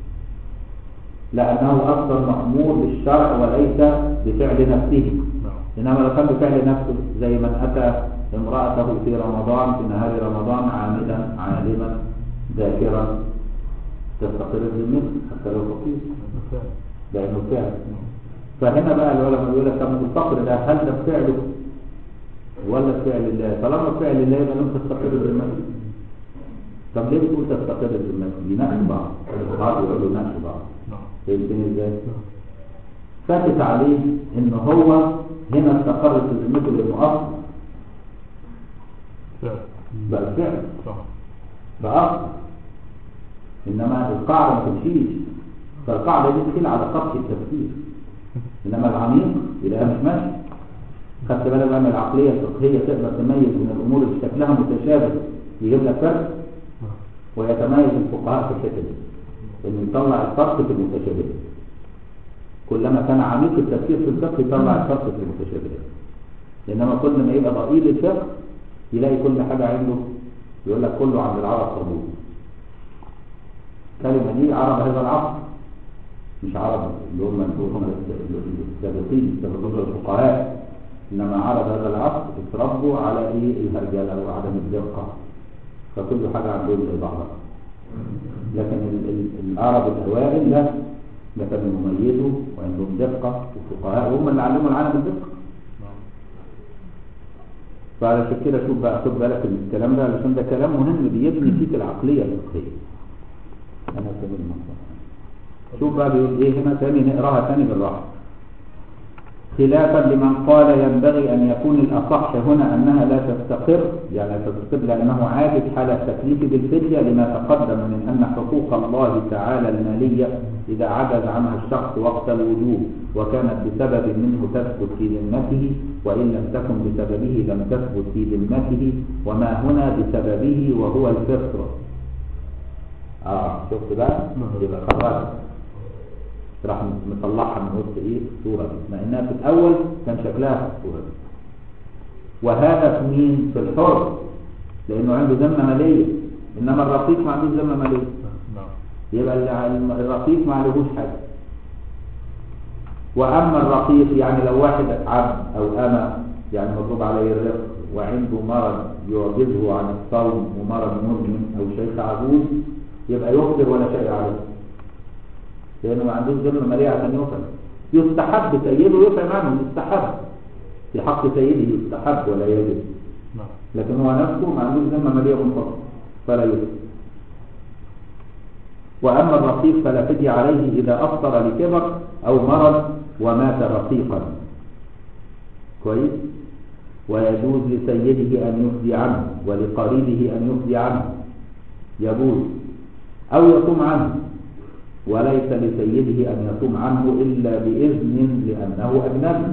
لأنه أصلا مأمور بالشرع وليس بفعل نفسه نعم إنما لو كان بفعل نفسه زي من أتى امرأته في رمضان في نهار رمضان عامدا عالما ذاكرا تستقر ذمته حتى لو فقير بالفعل لأنه فعل فهنا بقى العلماء يقول لك طب الفقر ده هل ده بفعله ولا بفعل الله طالما بفعل الله يبقى لم تستقر ذمته طب ليه بتقول تستقر ذمته يناقشوا بعض بعض يقولوا يناقشوا بعض نعم فهمتني ازاي؟ فاتت عليه ان هو هنا استقرت ذمته لانه اصل فعل بقى فعل صح بأصل إنما القاعدة ما تمشيش فالقاعدة دي تخيل على سطح التفكير إنما العميق يلاقيها مش ماشي خدت بالك بقى من العقلية الفقهية تقدر تميز من الأمور اللي شكلها متشابه يجيب لك فرق ويتميز الفقهاء في الحتة دي إنه يطلع الفرق في المتشابهات كلما كان عميق التفكير في الفقه يطلع الفرق في المتشابهات إنما كل ما يبقى ضئيل الفقه يلاقي كل حاجة عنده يقول لك كله عند العرب قبول الكلمة دي عرب هذا العصر مش عرب اللي هم اللي هم السابقين السابقين الفقهاء انما عرب هذا العصر اتربوا على ايه الهرجله وعدم الدقه فكل حاجه عندهم زي بعضها لكن ال- ال- العرب الاوائل لا ده كانوا يميزوا وعندهم دقه وفقهاء هم اللي علموا العالم الدقه نعم فعلشان كده شوف بقى خد بالك من الكلام ده علشان ده كلام مهم بيبني فيك العقليه الفقهيه انا سبيل المصطفى شوف بقى بيقول ايه هنا تاني نقراها تاني بالراحه خلافا لمن قال ينبغي ان يكون الاصح هنا انها لا تستقر يعني لا تستقر لانه عاجز حال التكليف بالفديه لما تقدم من ان حقوق الله تعالى الماليه اذا عجز عنها الشخص وقت الوجوب وكانت بسبب منه تثبت في ذمته وان لم تكن بسببه لم تثبت في ذمته وما هنا بسببه وهو الفطر اه شفت بقى يبقى خرجت راح مطلعها من وسط ايه الصوره دي مع انها في الاول كان شكلها في الصوره دي وهذا في مين في الحر لانه عنده ذمه ماليه انما الرقيق ما عندوش ذمه ماليه نعم يبقى ال- الرقيق ما عليهوش حاجه واما الرقيق يعني لو واحد عبد او اما يعني مطلوب عليه الرق وعنده مرض يعجزه عن الصوم ومرض مزمن او شيخ عجوز يبقى يفطر ولا شيء عليه لانه ما عندوش ذمه ماليه عشان يفطر يستحب سيده يطعم عنه يستحب في حق سيده يستحب ولا يجب نعم لكن هو نفسه ما عندوش ذمه ماليه منفصله فلا يفطر واما الرقيق فلا فدية عليه اذا افطر لكبر او مرض ومات رقيقا كويس ويجوز لسيده ان يفدي عنه ولقريبه ان يفدي عنه يجوز او يصوم عنه وليس لسيده ان يصوم عنه الا باذن لانه اجنبي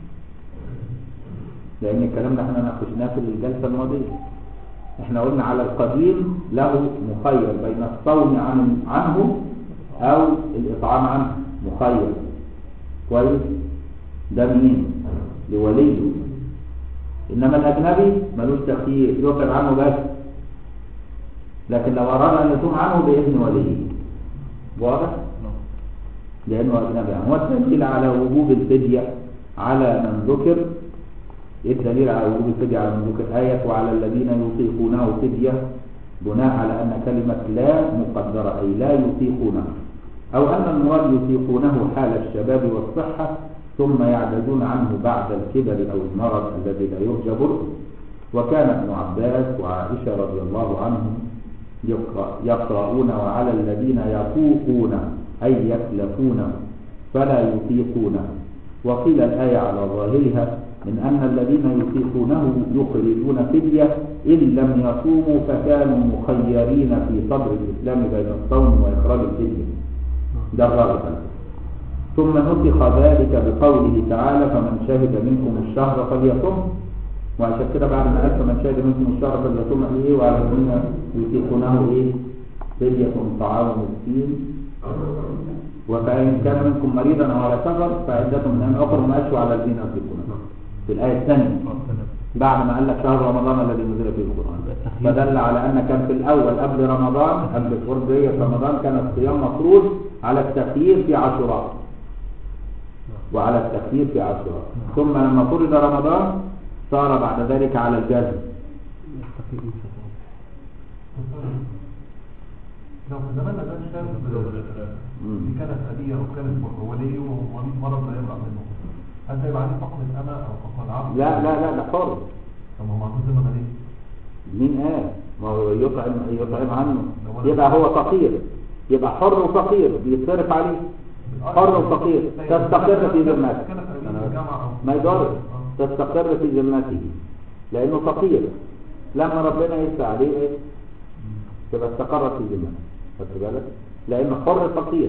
لان الكلام ده احنا ناقشناه في الجلسه الماضيه احنا قلنا على القديم له مخير بين الصوم عن عنه او الاطعام عنه مخير كويس ده مين لوليه انما الاجنبي ملوش تخيير يطعم عنه بس لكن لو اراد ان يصوم عنه باذن وليه واضح نعم لانه اجنبي عنه والدليل على وجوب الفديه على من ذكر ايه الدليل على وجوب الفديه على من ذكر ايه وعلى الذين يطيقونه فديه بناء على ان كلمه لا مقدره اي لا يطيقونها او ان المراد يطيقونه حال الشباب والصحه ثم يعجزون عنه بعد الكبر او المرض الذي لا يرجى برؤه وكان ابن عباس وعائشه رضي الله عنهم يقرأ يقرؤون وعلى الذين يطوقون أي يكلفون فلا يطيقونه وقيل الآية على ظاهرها من أن الذين يطيقونه يخرجون فدية إن لم يصوموا فكانوا مخيرين في صدر الإسلام بين الصوم وإخراج الفدية ده الراغب ثم نسخ ذلك بقوله تعالى فمن شهد منكم الشهر فليصم وعشان كده بعد ما قال فمن شهد منكم الشهر فليصم قال ايه وعلى الذين يطيقونه ايه فدية طعام مسكين وفإن كان منكم مريضا أو على سفر فعدة من أيام أخرى ما أشوا على الذين يطيقونه في الآية الثانية بعد ما قال لك شهر رمضان الذي نزل فيه القرآن فدل على أن كان في الأول قبل رمضان قبل فرضية رمضان كان الصيام مفروض على التخيير في عاشوراء وعلى التخيير في عاشوراء ثم لما فرض رمضان صار بعد ذلك على الجزم لو في زمان ده شاب دي كانت أبية أو كانت وليه ومريض مرض لا يبرأ منه هل ده يبقى عليه حكم الأمة أو حكم العبد؟ لا لا لا ده حر طب ما هو معتوز ذمة ليه؟ مين قال ما هو يطعم يطعم عنه يبقى هو فقير يبقى حر وفقير بيتصرف عليه حر وفقير تستقر في ذمته كانت أبية في الجامعة أو ما يضرش تستقر في ذمته لانه فقير لما ربنا يفتح عليه ايه تبقى استقرت في ذمته خدت بالك لانه حر فقير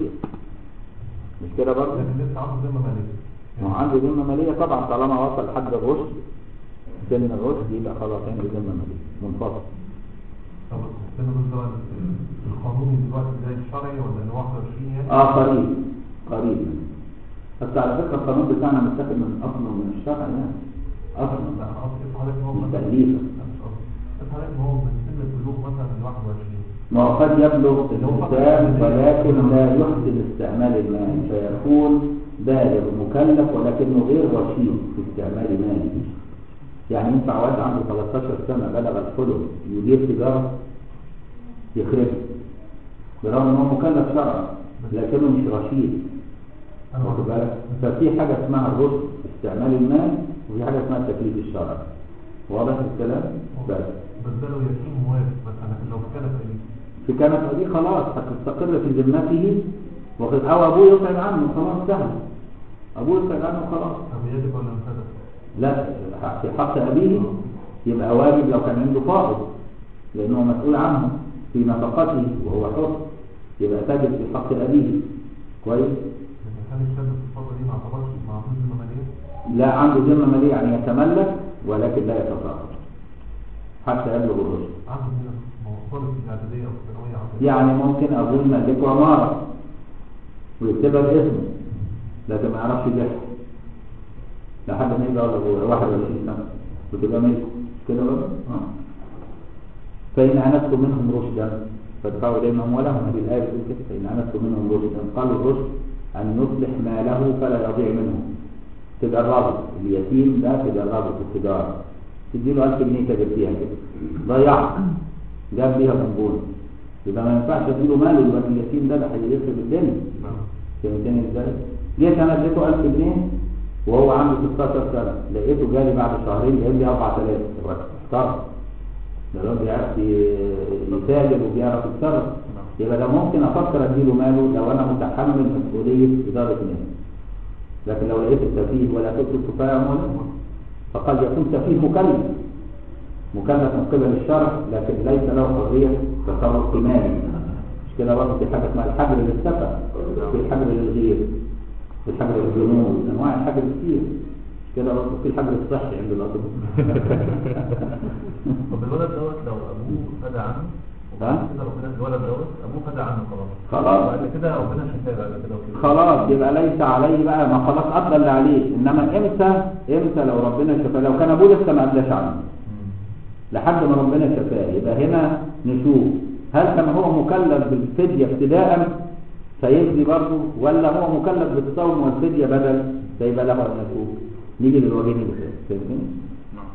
مش كده برضه لكن لسه عنده ذمة مالية ما هو عنده ذمه ماليه طبعا طالما وصل حد الرشد سن الرشد يبقى خلاص عنده ذمه ماليه منفصل طب السن ده القانوني دلوقتي زي الشرعي ولا ال 21 يعني؟ اه قريب قريب بس على فكره القانون بتاعنا متاخد من اصله من الشرع يعني اصلا لا انا قصدي في حالات ان هو مش مثلا تأليفا لا مش قصدي في حالات ان هو من سن البلوغ مثلا ل 21 ما هو قد يبلغ الإنسان ولكن لا يحسن استعمال المال فيكون بالغ مكلف ولكنه غير رشيد في استعمال ماله يعني ينفع واحد عنده 13 سنة بلغ الحلم يدير تجارة يخربها برغم ان هو مكلف شرعا لكنه مش رشيد انا واخد واخد بالك ففي حاجة اسمها الرشد في استعمال المال وفي حاجة اسمها التكليف الشرعي واضح الكلام؟ بس بس ده لو يتيم موافق بس انا لو كان فقير في كانت دي خلاص هتستقر في ذمته وقد او ابوه يطعم عنه خلاص سهل ابوه يطعم عنه خلاص طب يجب ولا مفسد؟ لا في حق ابيه يبقى واجب لو كان عنده فائض لانه مسؤول عنه في نفقته وهو حر يبقى تجب في حق ابيه كويس لكن هل الشاب في الفترة دي ما اعتبرش معطوش ذمة مالية؟ لا عنده ذمه ماليه يعني يتملك ولكن لا يتصرف حتى يبلغ الرشد عنده هنا ما هو طالب في الاعدادية او في الثانوية او في يعني ممكن أقول ملك عمارة ويكتبها باسمه لكن ما يعرفش يبيعها لحد ما يبقى له 21 سنة وتبقى ملك كده برضه؟ آه. فإن آنستم منهم رشدا فادفعوا إليهم أموالهم هذه الآية بتقول كده فإن آنستم منهم رشدا قالوا الرشد أن يصلح ماله فلا يضيع منه تبقى الرابط اليتيم ده تبقى الرابط في التجارة تديله 1000 جنيه تجد فيها كده ضيعها جاب بيها قنبله يبقى ما ينفعش اديله مال يبقى اليتيم ده ده هيخرب الدنيا فهمتني ازاي؟ جيت انا اديته 1000 جنيه وهو عنده 16 سنه لقيته جالي بعد شهرين جايب لي 4000 احترم ده الراجل بيعرف ي- يتاجر وبيعرف يتصرف يبقى ده ممكن افكر اديله ماله لو انا متحمل مسؤوليه اداره ماله لكن لو لقيت السفيه ولا تؤتي السفهاء اموالهم فقد يكون سفيه مكلف مكلف من قبل الشرع لكن ليس له حريه تصرف مالي مش كده برضه في حاجه اسمها الحجر للسفه في الحجر للغير في الحجر للجنون انواع الحجر كتير مش كده برضه في الحجر الصحي عند الاطباء طب الولد دوت لو ابوه خدع عنه ها؟ وبعد كده ربنا الولد دوت ابوه خدع عنه خلاص خلاص. بعد كده ربنا شفاه بعد كده وكده خلاص يبقى ليس عليه بقى ما خلاص ادى اللي عليه انما امتى امتى لو ربنا شفاه لو كان ابوه لسه ما اداش عنه مم. لحد ما ربنا شفاه يبقى هنا نشوف هل كان هو مكلف بالفدية ابتداء فيجزي برضه ولا هو مكلف بالصوم والفدية بدل فيبقى له ان يتوب نيجي للوجهين اللي فاتوا فاهمين؟ نعم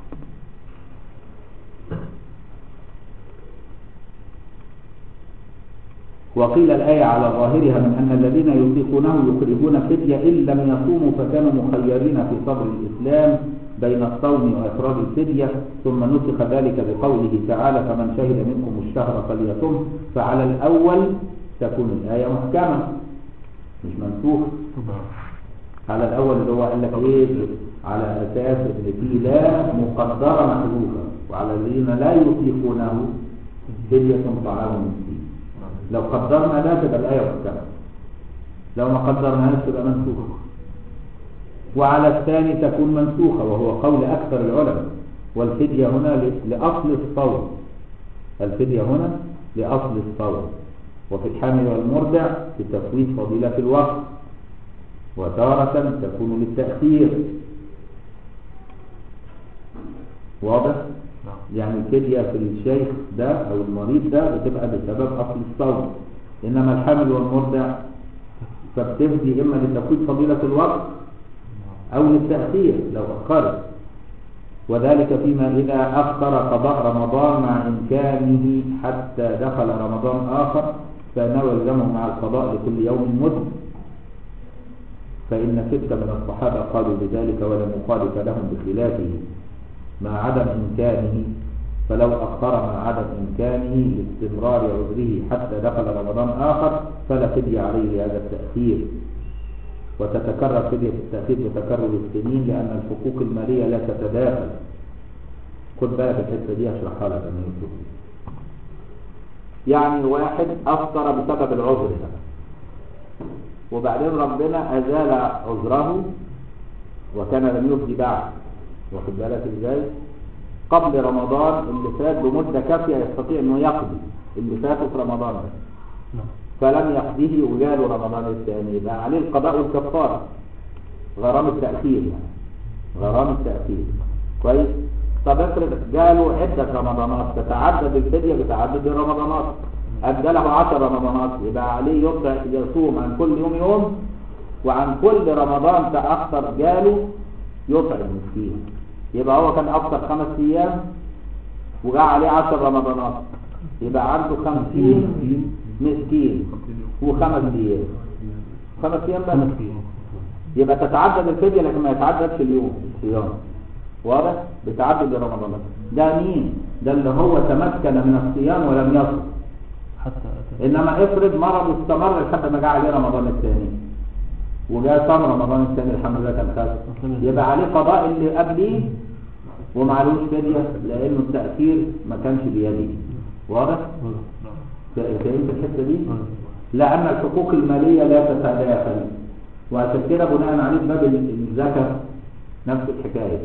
وقيل الآية على ظاهرها من أن الذين يطيقونه يخرجون فدية إن لم يصوموا فكانوا مخيرين في صدر الإسلام بين الصوم وإخراج الفدية ثم نسخ ذلك بقوله تعالى فمن شهد منكم الشهر فليصم فعلى الأول تكون الآية محكمة مش منسوخ على الاول اللي هو قال لك ايه على اساس ان في لا مقدره محذوفه وعلى الذين لا يطيقونه فدية طعام مسكين لو قدرنا لا تبقى الايه محكمه لو ما قدرناهاش تبقى منسوخه وعلى الثاني تكون منسوخه وهو قول اكثر العلماء والفديه هنا ل- لاصل الصوم الفديه هنا لاصل الصوم وفي الحامل والمرضع لتفويت فضيله الوقت وتارة تكون للتأخير واضح؟ يعني الفدية في الشيخ ده أو المريض ده بتبقى بسبب أصل الصوم إنما الحامل والمرضع فبتفدي إما لتفويت فضيلة الوقت أو للتأخير لو أخرت وذلك فيما إذا أخر قضاء رمضان مع إمكانه حتى دخل رمضان آخر فإنه يلزمه مع القضاء لكل يوم مد فإن ستة من الصحابة قالوا بذلك ولم يخالف لهم بخلافه مع عدم إمكانه فلو أخر مع عدم إمكانه لاستمرار عذره حتى دخل رمضان آخر فلا فدية عليه لهذا التأخير وتتكرر فدية التأخير بتكرر السنين لأن الحقوق المالية لا تتداخل خد بالك الحتة دي أشرحها لك أنا يوسف يعني واحد أفطر بسبب العذر ده وبعدين ربنا أزال عذره وكان لم يفدي بعد واخد بالك ازاي قبل رمضان اللي فات بمدة كافية يستطيع انه يقضي اللي فاته في رمضان ده فلم يقضيه وجاله رمضان الثاني يبقى عليه القضاء والكفارة غرام التأخير يعني غرام التأخير كويس طب افرض جاله عدة رمضانات تتعدد الفدية بتعدد الرمضانات أدى له 10 رمضانات يبقى عليه يطلع يصوم عن كل يوم يوم وعن كل رمضان تأخر جاله يطعم مسكين يبقى هو كان أفطر خمس أيام وجاء عليه 10 رمضانات يبقى عنده 50 مسكين وخمس أيام خمس أيام بس يبقى تتعدد الفدية لكن ما يتعددش اليوم الصيام واضح بتعدد الرمضانات ده مين ده اللي هو تمكن من الصيام ولم يصم حتى أتى انما افرض مرض استمر لحد ما جاء عليه رمضان الثاني وجاء صام رمضان الثاني الحمد لله كان خف يبقى عليه قضاء اللي قبليه ومعلوش فدية لانه التأثير ما كانش بيده واضح فهمت الحتة دي لان الحقوق المالية لا تتداخل وعشان كده بناء عليه باب الزكاة نفس الحكاية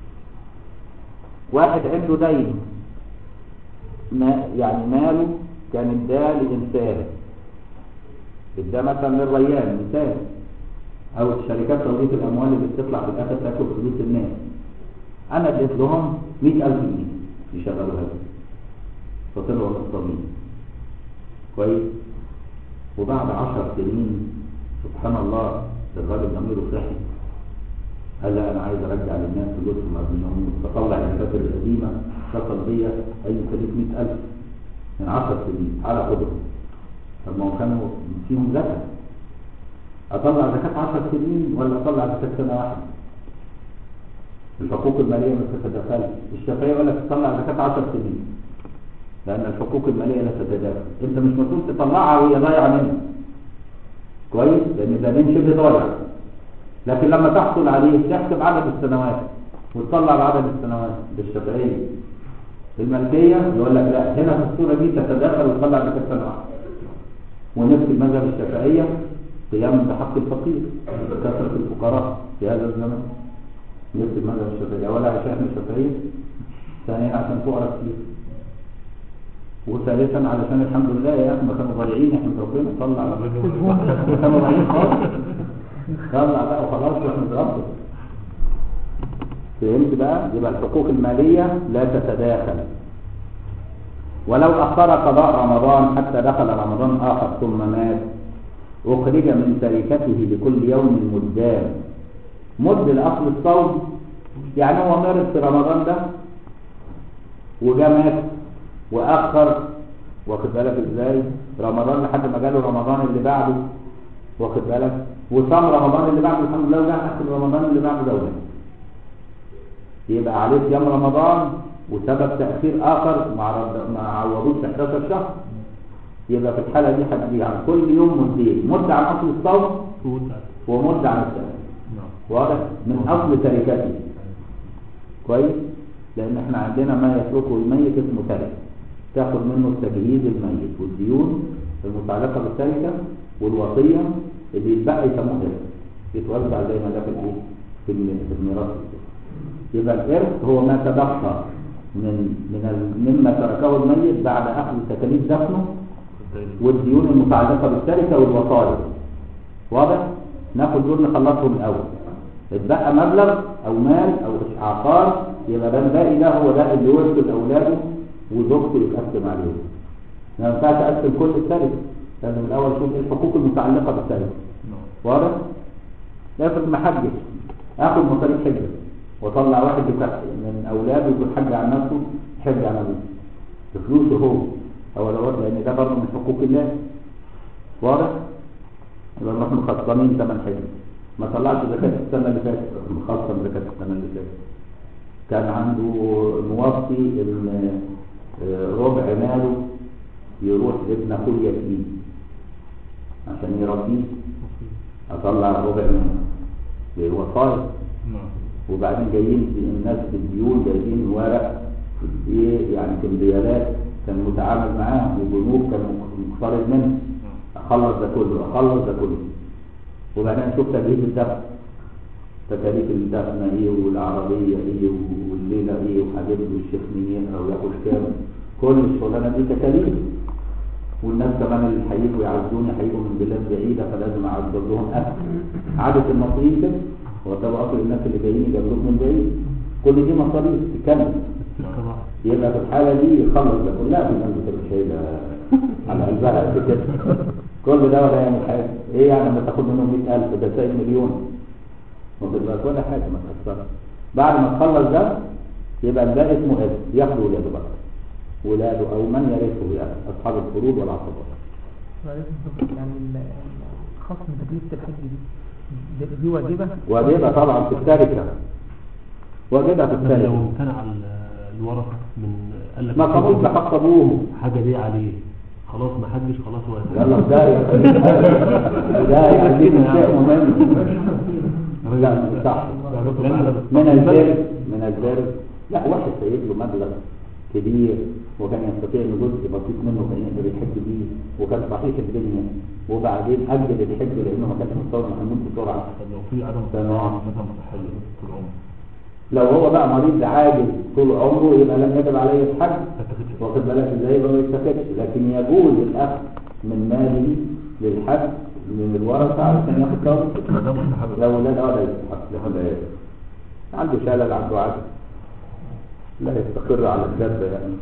واحد عنده دين ما يعني ماله كان اداه لإنسان اداه مثلا للريان مثال أو الشركات توليد الأموال اللي بتطلع في الآخر تاكل فلوس الناس أنا اديت لهم 100000 جنيه يشغلوها لي فطلعوا نصابين كويس وبعد 10 سنين سبحان الله الراجل ضميره صحي قال لا انا عايز ارجع للناس فلوسهم قبل ما اموت فطلع الدفاتر القديمه اتصل بيا اي كلف 100000 من 10 سنين تعالى خدهم طب ما هو كانوا فيهم زكاه اطلع زكاه 10 سنين ولا اطلع زكاه سنه واحده الحقوق الماليه ما تتداخلش الشافعيه يقول لك تطلع زكاه 10 سنين لان الحقوق الماليه لا تتداخل انت مش مسؤول تطلعها وهي ضايعه منك كويس لان ده دين شبه ضايع لكن لما تحصل عليه تحسب عدد السنوات وتطلع بعدد السنوات بالشافعيه الملكيه يقول لك لا هنا في الصوره دي تتداخل وتطلع زكاه سنه واحده ونفس المذهب الشافعيه قيام بحق الفقير كثره الفقراء في هذا الزمن نفس المذهب الشافعيه ولا عشان الشافعيه ثانيا عشان فقراء كتير وثالثا علشان الحمد لله يا اخي ما كانوا ضايعين احمد ربنا طلع كانوا ضايعين خالص طلع بقى وخلاص واحمد ربنا فهمت بقى يبقى الحقوق المالية لا تتداخل ولو أخر قضاء رمضان حتى دخل رمضان آخر ثم مات أخرج من تركته لكل يوم مدان مد الأصل الصوم يعني هو مرض في رمضان ده وجا مات واخر واخد بالك ازاي رمضان لحد ما جاله رمضان اللي بعده واخد بالك وصام رمضان اللي بعده الحمد لله وجاء اخر رمضان اللي بعده ده وجاء. يبقى عليه صيام رمضان وسبب تاخير اخر مع رب... مع عوضوه 11 شهر يبقى في الحالة دي هتبيع عن كل يوم مدين مدة عن أصل الصوم ومدة عن السنة نعم واضح من أصل تركته كويس لأن احنا عندنا ما يتركه الميت اسمه ترك تاخد منه التجهيز الميت والديون المتعلقة بالتركة والوصية اللي يتبقى يسموه إرث يتوزع زي ما ده في الإيه؟ في الم- في الميراث يبقى الإرث هو ما تبقى من من ال- مما تركه الميت بعد أخذ تكاليف دفنه والديون المتعلقة بالتركة والوصايا واضح؟ ناخد دول نخلصهم الأول اتبقى مبلغ أو مال أو عقار يبقى ده الباقي ده هو ده اللي ورثه لأولاده وزوجته يتقسم عليهم ما ينفعش أقسم كل التركة لازم الأول أشوف إيه الحقوق المتعلقة بالتركة نعم واضح؟ افرض ما حجش اخد مصاريف حجه واطلع واحد يكح- من اولاده يكون حج عن نفسه حج عن ابوه بفلوسه هو هو دوت لان ده برضه من حقوق الله واضح؟ يبقى نروح مخصمين ثمن حج ما طلعش زكاة السنة اللي فاتت مخصم زكاة السنة اللي فاتت كان عنده موصي ان آه، ربع ماله يروح لابن اخوه اليتيم عشان يربيه اطلع ربع منه للوصايا نعم وبعدين جايين في الناس في الديون جايبين ورق ايه يعني كمبيالات كان متعامل معاهم وبنوك كان مقترض منه اخلص ده كله اخلص ده كله وبعدين اشوف تكاليف الدفن تكاليف الدفن ايه والعربيه ايه والليله ايه وهجيب له الشيخ منين او ياخد كام كل الشغلانه دي تكاليف والناس كمان اللي هيجوا يعزوني هيجوا من بلاد بعيده فلازم اعذب لهم اكل عاده المصريين كده هو ده اصل الناس اللي جايين يجيبوهم من بعيد كل دي مصاريف تكمل يبقى في الحالة دي يخلص ده كلها في الناس بتبقى شايلة على قلبها قد كده كل ده ولا يعمل حاجة ايه يعني لما تاخد منهم 100000 ده سايب مليون ما تبقاش ولا حاجة ما تأثرش بعد ما تخلص ده يبقى الباقي اسمه ابن ياخده ولاده بقى ولاده او من يرثه يعني اصحاب الفروض والعصبات يعني ال- ال- خصم تكلفة الحج دي دي- دي واجبة واجبة طبعا في التركة واجبة في لو التركة امتنع ال- الورثة من قال لك ما قبول بحق ابوه حاجة دي عليه خلاص ما حجش خلاص هو يلا ده ده يعلمني شيء مهم لا صح من الزرق من الزرق لا واحد سايب له مبلغ كبير وكان يستطيع ان جزء بسيط منه كان يقدر يحج بيه وكان صحيح الدنيا وبعدين اجل الحج لانه ما كانش متصور انه هيموت بسرعه طب لو في عدم تمام. مثلا صحية طول العمر لو هو بقى مريض عاجز طول عمره يبقى لم يجب عليه الحج واخد بالك ازاي يبقى ما يستفادش لكن يجوز الاخذ من ماله للحج من الورثه علشان ياخد ثواب ما ده مستحب لو لا لا لا يستحق لا لا يستحق. عنده شلل عنده عجز لا يستقر على الدابة يعني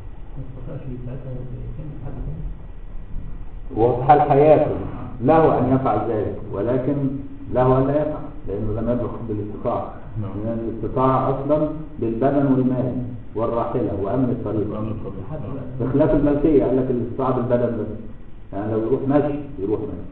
وهو في حال حياته له أن يفعل ذلك ولكن له أن لا يفعل لأنه لم يبلغ بالاستطاعة نعم. لأن الاستطاعة أصلا بالبدن والمال والراحلة وأمن الطريق وأمن الطريق بخلاف الملكية قال لك الاستطاعة بالبدن بس يعني لو يروح مشي يروح مشي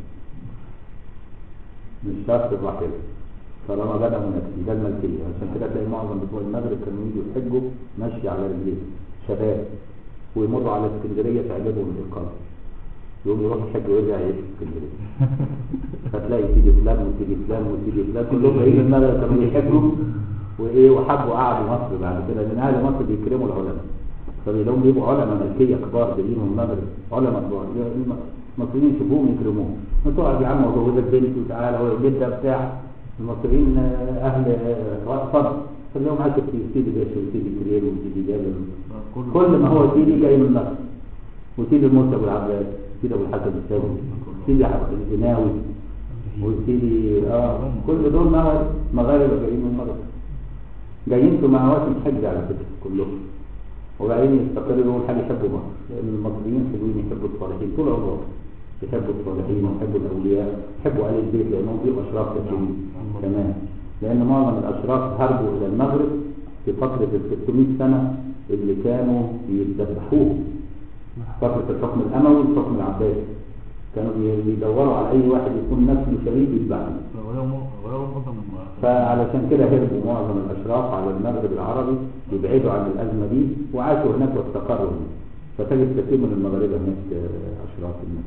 مش شرط الراحلة طالما بدأ نفسي ده الملكية عشان كده تلاقي معظم بتوع المغرب كانوا يجوا يحجوا مشي على رجليه شباب ويمروا على اسكندرية تعجبهم الإقامة يقوم يروح يحج ويرجع يعيش في اسكندرية فتلاقي تيجي فلان وتيجي فلان وتيجي فلان كلهم جايين من المغرب كانوا يحجوا وايه وحبوا قعدوا مصر بعد كده لان اهل مصر بيكرموا العلماء فبيلاقيهم بيبقوا علماء ملكيه كبار جايين من المغرب علماء كبار المصريين يشوفوهم يكرموهم ما تقعد يا عم وجوزك بنتي وتعالى وجدة بتاع المصريين آه، اهل آه، فضل خليهم عايشوا كتير سيدي باشا وسيدي كريم وسيدي جابر كل ما هو سيدي جاي من مصر وسيدي المرسي ابو العباس سيدي ابو الحسن الثوري سيدي عبد الجناوي وسيدي اه كل دول مغاربه مغاربه جايين من المغرب جايين في مواسم حج على فكره كلهم وبعدين يستقروا يقول حاجه يحبوا مصر لان المصريين حلوين يحبوا الصالحين طول عمرهم يحبوا الصالحين ويحبوا الاولياء يحبوا اهل البيت لانهم فيهم اشراف كثيرين كمان لان معظم الاشراف هربوا الى المغرب في فتره ال 600 سنه اللي كانوا بيذبحوهم فتره الحكم الاموي والحكم العباسي كانوا بي- بيدوروا على اي واحد يكون نسله شريف يذبحه غيروا معظم فعلشان كده هربوا معظم الاشراف على المغرب العربي يبعدوا عن الازمه دي وعاشوا هناك واستقروا هناك فتجد كثير من المغاربة هناك آه، أشراف الناس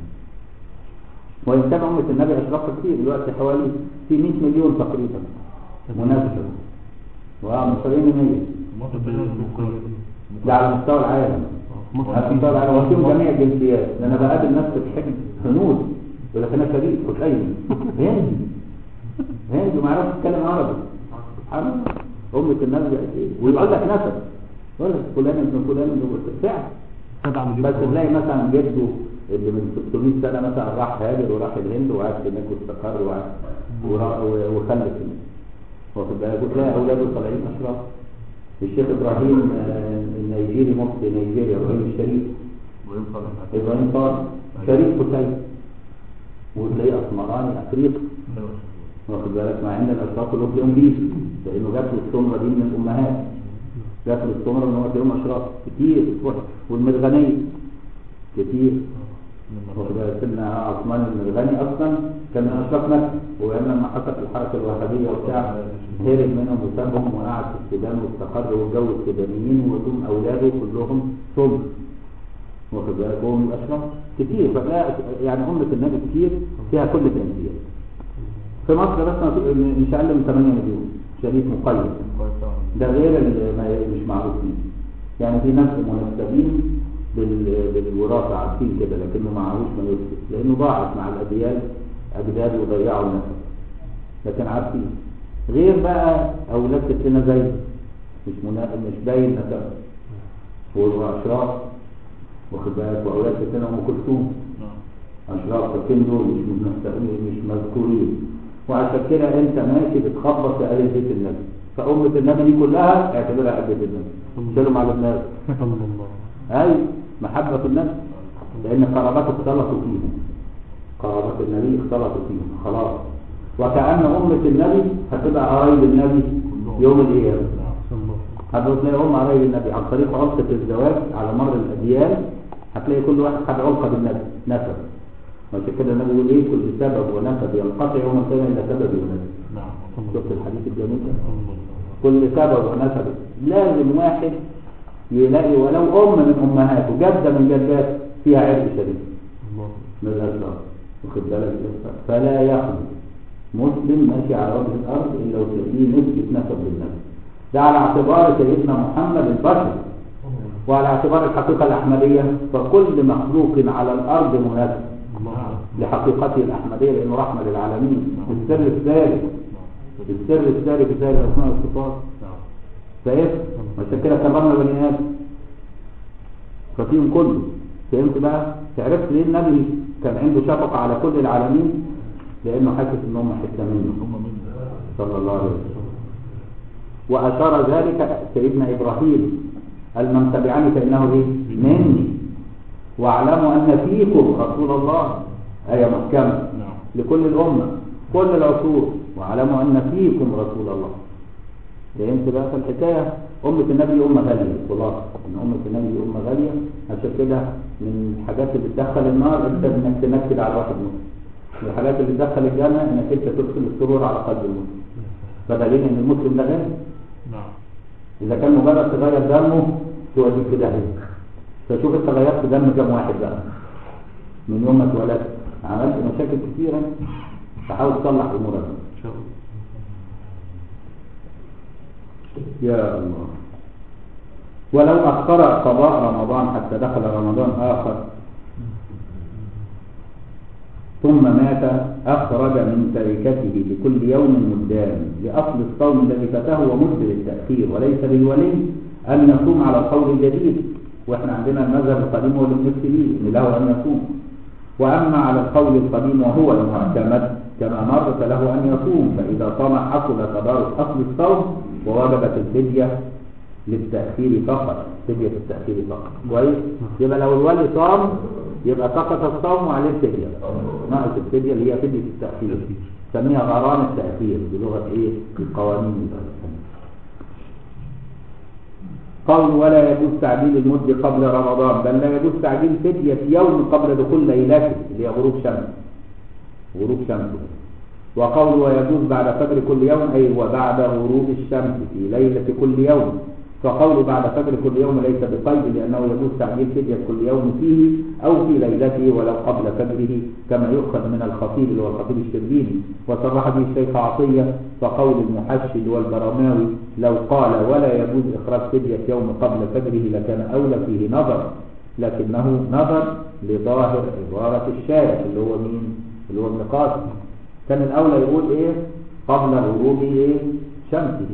وإن كان أمة النبي أشرافها كتير دلوقتي حوالي في 100 مليون تقريبا منافسة ومصريين 100 مصر بين ده على مستوى العالم على مستوى العالم وفيهم جميع الجنسيات ده انا بقابل ناس بتحب هنود يقول لك انا شريك حسيني هندي هندي ما يعرفش يتكلم عربي سبحان الله أمة النبي بقت ايه ويقول لك نسب يقول لك فلان ابن فلان ابن فعلا سبعة مليون بس تلاقي مثلا جده اللي من 600 سنه مثلا راح هاجر وراح الهند وقعد هناك واستقر وقعد ورا- و- وخلف هناك واخد بالك وتلاقي اولاده طالعين اشراف الشيخ ابراهيم آه، النيجيري مفتي نيجيريا ابراهيم الشريف ويوصل ابراهيم طارق شريف حسين وتلاقيه اسمراني افريقي واخد بالك مع ان الاشراف كلهم تلاقيهم بيه لانه جات له السمره دي من الامهات جات له السمره ان هو تلاقيهم اشراف كتير والمرغنيه كتير واخد بالك سيدنا عثمان المرغني اصلا كان من اشراف مكه ولما حصلت الحركه الوهابيه وبتاع هرب منهم وسابهم وقعد في السودان واستقر واتجوز سودانيين ودول اولاده كلهم سمر واخد بالك هو من الاشراف كتير فبقى يعني امه النبي كتير فيها كل الجنسيات في مصر بس ما في- مش اقل من 8 مليون شريك مقيد ده غير اللي ما- مش معروفين يعني في ناس منسبين بال- بالوراثه عارفين كده لكنه معهوش ما يثبت لانه ضاعت مع الاجيال اجداد وضيعوا النسب لكن عارفين غير بقى اولاد ستنا زي مش منا... مش باين نسب واشراف واخد بالك واولاد ستنا ام كلثوم أشراف لكن دول مش مستقبلين مش مذكورين وعشان كده أنت ماشي بتخبط في آل بيت النبي فأمة النبي دي كلها اعتبرها آل بيت النبي شيلهم على الناس صلى الله أي محبة النبي لأن قرابته اختلطوا فيهم قرابة النبي اختلطوا فيهم خلاص وكأن أمة النبي هتبقى قرايب النبي يوم القيامة صلى الله هتبقى تلاقي هم قرايب النبي عن طريق علقة الزواج على مر الأديان هتلاقي كل واحد خد علقة بالنبي نسب عشان كده النبي يقول ايه كل سبب ونسب ينقطع يوم القيامة إلى سبب ونسب نعم شفت الحديث الجميل ده صلى الله كل سبب ونسب لازم واحد يلاقي ولو أم من أمهاته جدة من جدات فيها عرق شريف الله من الأسرار واخد بالك إيه؟ فلا يخلو مسلم ماشي على وجه الأرض إلا وتلاقيه نسبة نسب للنبي ده على اعتبار سيدنا محمد البشر وعلى اعتبار الحقيقة الأحمدية فكل مخلوق على الأرض مناسب الله لحقيقته الأحمدية لأنه رحمة للعالمين السر الثالث السر الثالث في سائر الأسماء والصفات فإيه؟ عشان كده كرمنا بني آدم ففيهم كله فهمت بقى؟ عرفت ليه النبي كان عنده شفقة على كل العالمين؟ لأنه حاسس إن هم حتة منه هم من صلى الله عليه وسلم وأشار ذلك سيدنا إبراهيم المن تبعني فإنه إيه؟ مني واعلموا أن فيكم رسول الله آية محكمة نعم لكل الأمة كل العصور واعلموا أن فيكم رسول الله فهمت بقى فالحكاية أمة النبي أمة غالية خلاص إن أمة النبي أمة غالية عشان كده من الحاجات اللي بتدخل النار أنت إنك تنكد على واحد مسلم من الحاجات اللي تدخل الجنة إنك أنت تدخل السرور على قلب المسلم فدليل إن المسلم ده غني نعم إذا كان مجرد تغير دمه توديك في داهية فشوف أنت غيرت دم كام واحد بقى من يوم ما اتولدت عملت مشاكل كثيرة فحاول تصلح أمورك إن شاء الله يا الله ولو أخر قضاء رمضان حتى دخل رمضان آخر ثم مات أخرج من تركته لكل يوم مدان لأصل الصوم الذي فاته ومد للتأخير وليس للولي أن يصوم على القول الجديد وإحنا عندنا المذهب القديم هو اللي بنفتي به إن له أن يصوم وأما على القول القديم وهو المعتمد كما مر فله أن يصوم فإذا صام حصل تدارك أصل الصوم ووجبت الفدية للتأخير فقط فدية التأخير فقط كويس يبقى لو الولي صام يبقى سقط الصوم وعليه الفدية ناقص الفدية اللي هي فدية التأخير سميها غرام التأخير بلغة إيه القوانين قول ولا يجوز تعديل المد قبل رمضان بل لا يجوز تعديل فدية يوم قبل دخول ليلته اللي هي غروب شمس غروب شمس وقول ويجوز بعد فجر كل يوم أي وبعد غروب الشمس في ليلة كل يوم فقوله بعد فجر كل يوم ليس بقيد لأنه يجوز تعجيل فدية كل يوم فيه أو في ليلته ولو قبل فجره كما يؤخذ من الخطيب اللي هو الخطيب الشربيني وصرح به الشيخ عطية فقول المحشد والبرماوي لو قال ولا يجوز إخراج فدية يوم قبل فجره لكان أولى فيه نظر لكنه نظر لظاهر عبارة الشارع اللي هو مين؟ اللي هو ابن قاسم كان الأولى يقول إيه؟ قبل غروب إيه؟ شمسه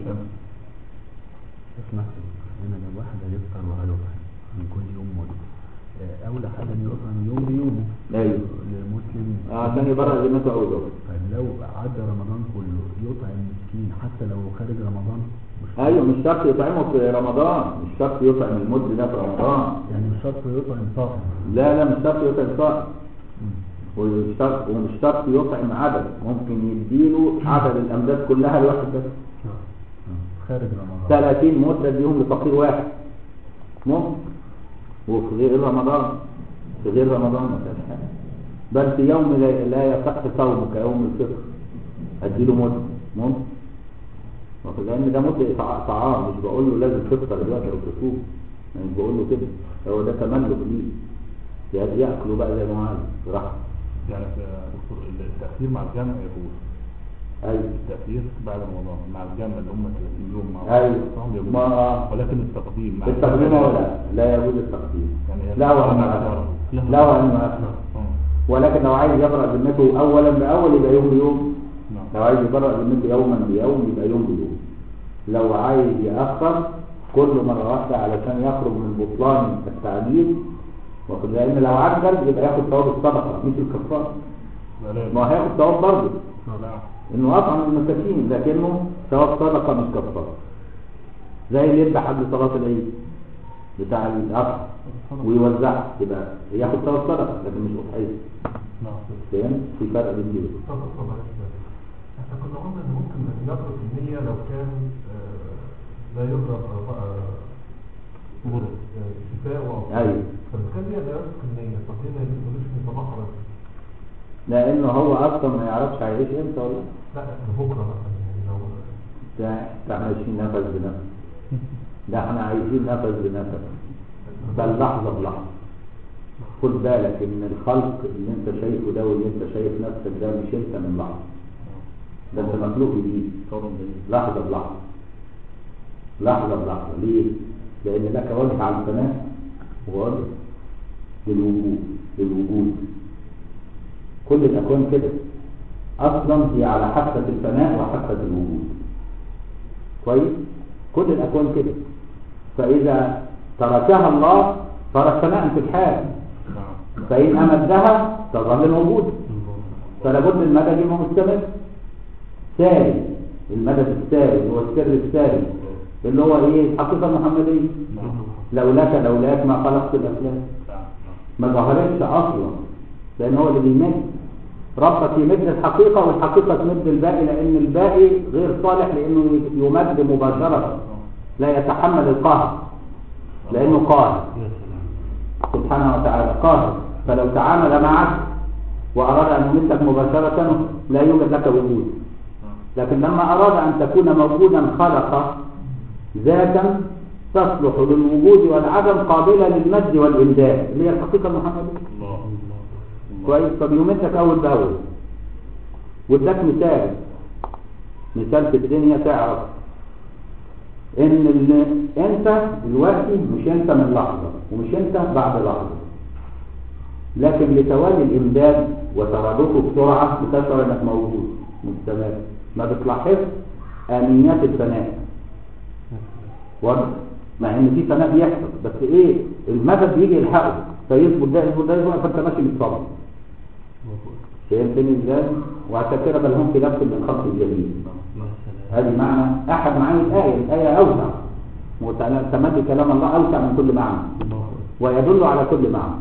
اسمع هنا لو واحد هيفطر وهيطعم من كل يوم مدة آه، أولى حاجة إنه يطعم يوم بيومه أيوه للمسلم عشان يبرر ذمته أو زوجته طيب لو عدى رمضان كله يطعم مسكين حتى لو خارج رمضان مش ايوه مش شرط يطعمه في رمضان مش شرط يطعم المد ده في رمضان يعني مش شرط يطعم صائم لا لا مش شرط يطعم صائم ومش شرط ومش شرط يطعم عدد ممكن يديله عدد الامداد كلها لواحد بس خارج رمضان 30 مد اديهم لفقير واحد ممكن وفي غير رمضان في غير رمضان ما فيهاش حاجه بل في يوم لا, لا يصح صومه كيوم الفطر اديله مد ممكن واخد لان ده مد طع- طعام مش بقول له لازم تفطر دلوقتي او تصوم يعني مش بقول له كده هو ده تملك ليه يعني ياكلوا بقى زي ما هو عايز براحته يعني يا دكتور التأخير مع الجامع يجوز ايوه التأخير بعد رمضان مع الجامع اللي هم 30 يوم مع أيوة. بعض يجوز ما- ولكن التقديم مع التقديم الجامع هو لا لا يجوز التقديم يعني هي لا وأن الجامع يؤخر لا. لا وأن يؤخر آه. ولكن لو عايز يبرأ ذمته اولا باول يبقى يوم بيوم نعم لو عايز يبرأ ذمته يوما بيوم يبقى يوم بيوم لو عايز يأخر كل مرة واحدة علشان يخرج من بطلان التعديل واخد لأن لو عجل يبقى ياخد ثواب الصدقة مش الكفارة لا لا ما هو هياخد ثواب برضه لا انه اطعم المساكين لكنه ثواب صدقة مش كفارة زي اللي يذبح قبل صلاة العيد بتاع الأضحى ويوزعها يبقى ياخد ثواب صدقة لكن مش أضحية نعم فاهم؟ في فرق بين دول طب طب معلش بس. احنا كنا قلنا ان ممكن يضرب النية لو كان آه، لا يضرب مرض شفاء او ايوه فكان ليها لا يضرب النية طب هنا ملوش متبخر لانه هو اصلا ما يعرفش هيعيش امتى ولا لا. لا احنا بكره مثلا يعني لو ده احنا عايشين نفس بنفس ده احنا عايشين نفس بنفس بل لحظة بلحظة خد بالك ان الخلق اللي انت شايفه ده واللي انت شايف نفسك ده مش انت من لحظة ده انت مخلوق جديد كون جديد لحظة بلحظة لحظة بلحظة ليه؟ لأن لك وجه على الفناء ووجه للوجود للوجود كل الأكوان كده أصلا هي على حافة الفناء وحافة الوجود كويس؟ كل الأكوان كده فإذا تركها الله صارت فناء في الحال نعم فإن أمدها تظل موجودة فلا بد المدد يبقى مستمر ساري المدد الساري هو السر الساري اللي هو ايه الحقيقه المحمديه نعم لولاك لولاك ما خلقت الافلاك نعم ما ظهرتش اصلا لان هو اللي بيمد ربك يمد الحقيقه والحقيقه تمد الباقي لان الباقي غير صالح لانه يمد مباشره لا يتحمل القهر لانه قاهر يا سلام سبحانه وتعالى قاهر فلو تعامل معك وأراد أن يمدك مباشرة لا يوجد لك وجود لكن لما أراد أن تكون موجودا خلق ذاتا تصلح للوجود والعدم قابلة للمد والإمداد اللي هي الحقيقة المحمدية الله كويس فبيمدك أول بأول واداك مثال مثال في الدنيا تعرف ان اللي انت دلوقتي مش انت من لحظة ومش انت بعد لحظة لكن لتوالي الامداد وترادفه بسرعة بتشعر انك موجود مستمر ما بتلاحظ امنيات الفناء واضح مع ان في فناء بيحصل بس ايه المدد بيجي يلحقه فيثبت ده يثبت ده يثبت فانت ماشي بالصبر فهمتني ازاي؟ وعشان كده بل هم في نفس من خلق الجليل يا سلام هذه معنى احد معاني الايه الايه اوسع وتمدي كلام الله اوسع من كل معنى الله ويدل على كل معنى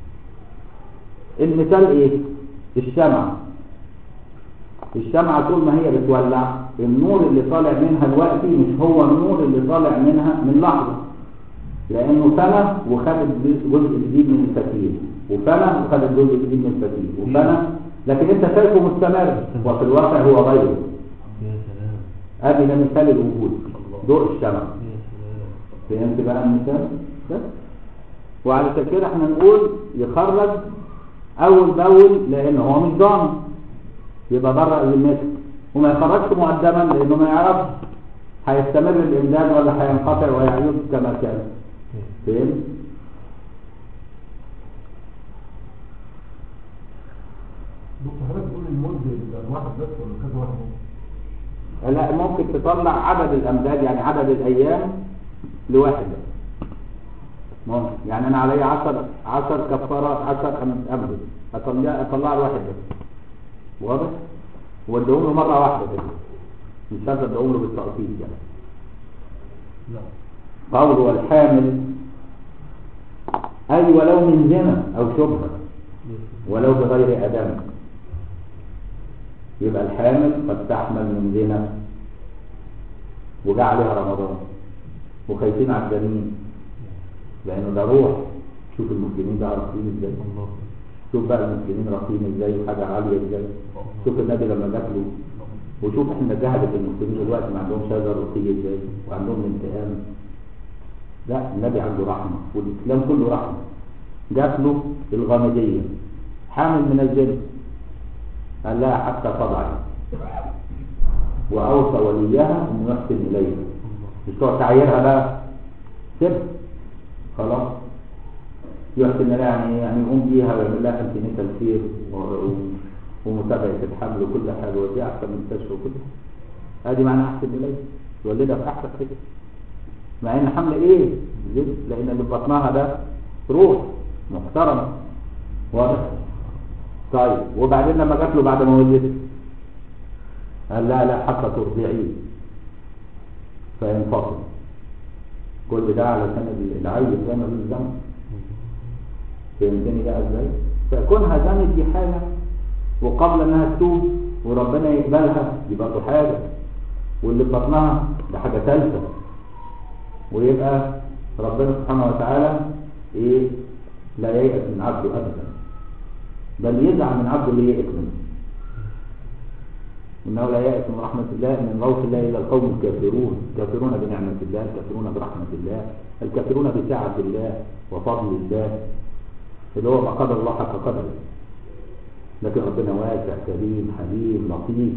المثال ايه الشمعة الشمعة طول ما هي بتولع النور اللي طالع منها دلوقتي مش هو النور اللي طالع منها من لحظة لانه فنى وخد جزء جديد من الفتيل وفنى وخد جزء جديد من الفتيل وفنى لكن انت شايفه مستمر وفي الواقع هو غيره يا سلام ادي ده مثال الوجود ضوء الشمع يا سلام فهمت بقى المثال بس وعلى كده احنا نقول يخرج اول باول لان هو مش ضامن يبقى بره ذمته وما يخرجش مقدما لانه ما يعرفش هيستمر الامداد ولا هينقطع ويعود كما كان فهمت دكتور حضرتك بتقول المد الواحد بس ولا كذا واحد لا ممكن تطلع عدد الامداد يعني عدد الايام لواحد بس ممكن يعني انا علي 10 10 كفارات 10 امداد اطلع اطلع الواحد بس واضح واديهم له مره واحده كده مش شرط اديهم له بالتقسيط يعني لا قوله الحامل اي ولو من زنا او شبهه ولو بغير ادم يبقى الحامل قد تحمل من زنا وجاء عليها رمضان وخايفين على الجنين لانه ده روح شوف المسلمين ده راقيين ازاي الله شوف بقى المسلمين راقيين ازاي وحاجه عاليه ازاي شوف النبي لما جات له وشوف احنا جهلة المسلمين دلوقتي ما عندهمش هذا الرقي ازاي وعندهم انتقام لا النبي عنده رحمه والاسلام كله رحمه جات له الغامديه حامل من الزنا قال لها حتى تضعي واوصى وليها انه يحسن اليها مش تقعد تعايرها بقى سيب خلاص يحسن لها يعني إيه؟ يعني يقوم بيها ويعمل لها انتينيتال كتير ومتابعه الحمل وكل حاجه ودي احسن من المستشفى وكده ادي معنى احسن اليها يولدها في احسن كده مع ان الحمل ايه زفت لان اللي في بطنها ده روح محترمه واضح طيب وبعدين لما جات له بعد ما ولدت قال لا لا حتى ترضعيه فينفصل كل ده علشان العيل زي ما بالذنب فهمتني بقى ازاي فكونها زنت دي حاجه وقبل انها تتوب وربنا يقبلها دي برضه حاجه واللي في بطنها ده حاجه ثالثه ويبقى ربنا سبحانه وتعالى ايه لا ييأس من عبده ابدا بل يزعل من عبده اللي يئس منه انه لا يأس من رحمة الله من روح الله الا القوم الكافرون الكافرون بنعمة الله الكافرون برحمة الله الكافرون بسعة الله وفضل الله اللي هو ما قدر الله حق قدره لكن ربنا واسع كريم حليم لطيف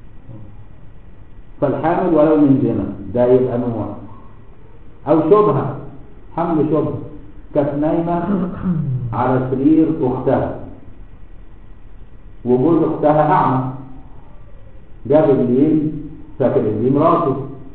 فالحامل ولو من زنا ده يبقى نوع او شبهه حمل شبهه كانت نايمه على سرير اختها وجوز اختها اعمى جاب الليل فاكر ان دي مراته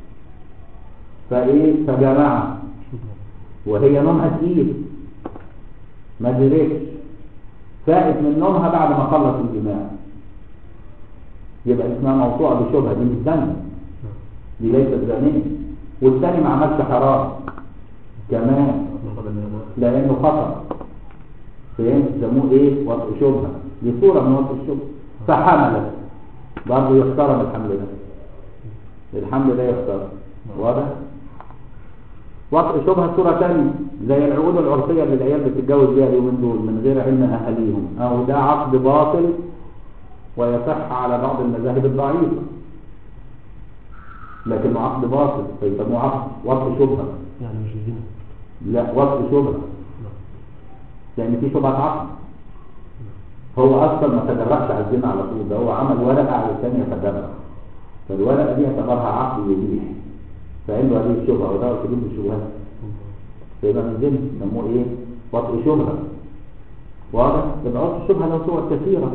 فايه فجمعها وهي نومها تقيل ما دريتش فاقت من نومها بعد ما خلص الجماع يبقى اسمها موضوع بشبهه دي مش ذنب دي ليست زانيه والثاني ما عملش حرام كمان لانه خطا فهمت سموه ايه وطء شبهه دي صوره من وطء الشبهه فحملت برضه يحترم الحمل ده الحمل ده يحترم واضح وطء شبهه صوره ثانيه زي العقود العرفيه اللي العيال بتتجوز بيها اليومين دول من غير علم اهاليهم او ده عقد باطل ويصح على بعض المذاهب الضعيفه لكنه عقد باطل فيسموه عقد وطء شبهه يعني مش زنا لا وطء شبهه لان في شبهه عقد هو اصلا ما تجرأش على الزنا على طول ده هو عمل ورقه علشان يتجرأ فالورقه دي اعتبرها عقد يبيح فعنده هذه الشبهه وده حدود الشبهات فيبقى من ضمن سموه ايه وطء شبهه واضح يبقى وطء الشبهه له صور كثيره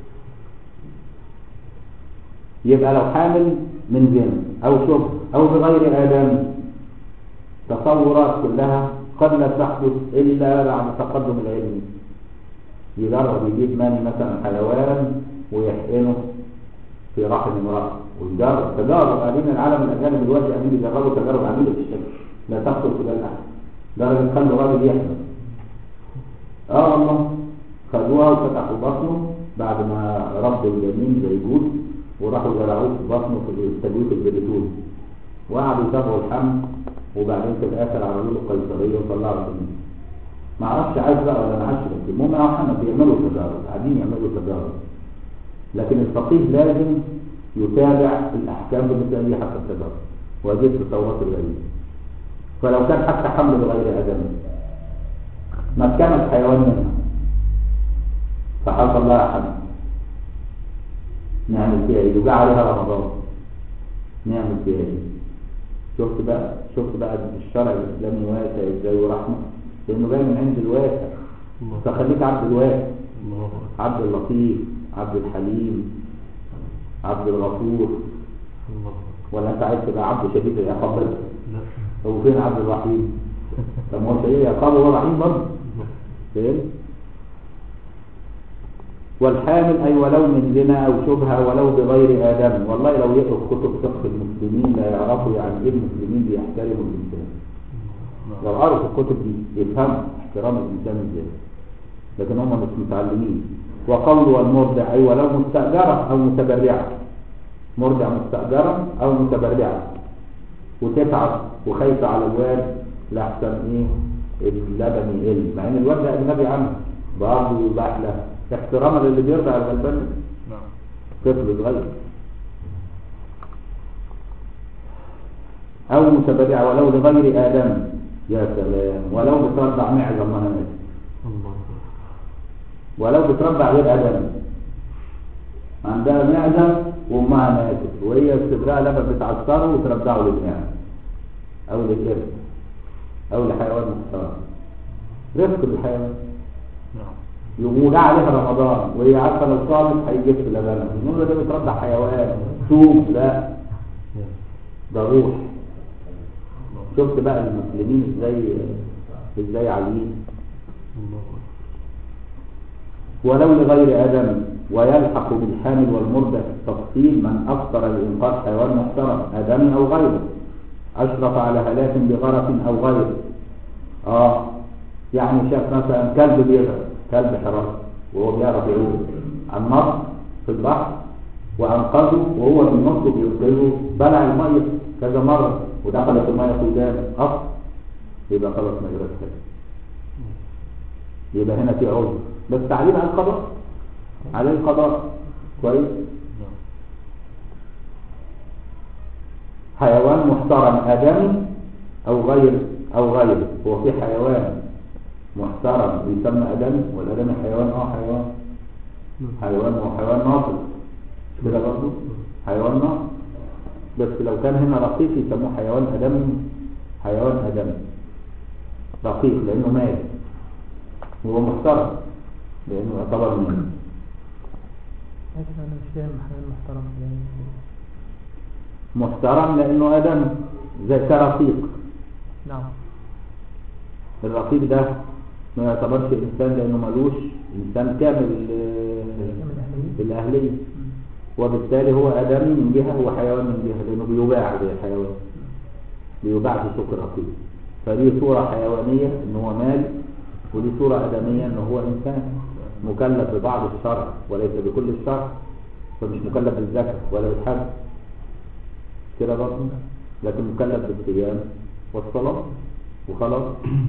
يبقى لو حامل من زنا او شبه او بغير ادم تصورات كلها قد لا تحدث الا بعد تقدم العلم يجرب يجيب ماني مثلا حيوان ويحقنه في رحم امرأة ويجرب تجارب قاعدين العالم الأجانب دلوقتي قاعدين بيجربوا تجارب عميلة في الشكل لا تخطر في بال أحد درجة خلوا راجل يحمل اه والله خدوها وفتحوا بطنه بعد ما ربوا الجنين زي جود وراحوا زرعوه في بطنه في التجويف البريتون وقعدوا يتابعوا الحمل وبعدين في الآخر عملوا له قيصرية وطلعوا الجنين ما اعرفش عايز بقى ولا ما عادش بس المهم يا محمد بيعملوا تجارب قاعدين يعملوا تجارب لكن الفقيه لازم يتابع الاحكام بالنسبه لي حتى التجارب وهذه التصورات الغريبه فلو كان حتى حمل بغير آدمي ما كان الحيوان منها فحصل لها حمل نعمل فيها ايه وجاء عليها رمضان نعمل فيها ايه شفت بقى شفت بقى الشرع الاسلامي واسع ازاي ورحمه لانه جاي من عند الواسع فخليك عبد الواسع الله عبد اللطيف عبد الحليم عبد الغفور الله ولا انت عايز تبقى عبد شديد العقاب بس لا هو فين عبد الرحيم طب ما هو شديد العقاب هو رحيم برضه فاهم والحامل أي ولو من زنا أو شبهة ولو بغير آدم والله لو يقرأ كتب فقه المسلمين لا يعرفوا يعني إيه المسلمين بيحترموا الإنسان لو قرأوا في الكتب دي يفهموا احترام الإنسان إزاي لكن هم مش متعلمين وقول والمرضع أي ولو مستأجرة أو متبرعة مرضع مستأجرة أو متبرعة وتتعب وخايفة على الواد لأحسن إيه اللبن يقل مع إن الواد ده أجنبي عنه برضه يباح له احتراما للي بيرضع الغلبان نعم طفل صغير أو متبرعة ولو لغير آدم يا سلام ولو بترضع معزة الله ناس الله ولو بترضع غير آدم عندها معزة وأمها ماتت وهي استبراء لبن بتعصره وترضعه للمعزة أو للقرد أو لحيوان محترم رفق بالحيوان نعم يقول عليها رمضان وهي عارفه لو صامت هيجيب في لبنها النور ده بترضع حيوان سوق لا ده روح شفت بقى المسلمين ازاي ازاي عاليين الله ولو لغير ادم ويلحق بالحامل والمرضع تفصيل من افطر لانقاذ حيوان محترم ادمي او غيره اشرف على هلاك بغرق او غيره اه يعني شاف مثلا كلب بيغرق كلب حراسه وهو بيعرف يعوم النص في البحر وانقذه وهو بينط بينقذه بلع الميه كذا مره ودخلت الميه في ودانه اصل يبقى خلاص ما يجراش حاجه يبقى هنا في عذر بس تعليل على القضاء عليه القضاء كويس حيوان محترم آدمي أو غير أو غيره هو في حيوان محترم يسمى آدمي والآدمي حيوان اه حيوان حيوان هو حيوان ناطق كده برضه حيوان ناطق بس لو كان هنا رقيق يسموه حيوان آدمي حيوان آدمي رقيق لأنه مات وهو محترم لأنه يعتبر مات لكن أنا مش فاهم حيوان محترم يعني محترم لأنه آدم زي كرقيق نعم الرقيق ده ما يعتبرش إنسان لأنه ملوش إنسان كامل ال- من الأهلية الأهلية وبالتالي هو آدمي من جهة وحيوان من جهة لأنه بيباع زي الحيوان بيباع في سوق الرقيق فدي صورة حيوانية إن هو مال ودي صورة آدمية إن هو إنسان مكلف ببعض الشرع وليس بكل الشرع فمش مكلف بالزكاة ولا بالحج كده برضه لكن مكلف بالصيام والصلاة وخلاص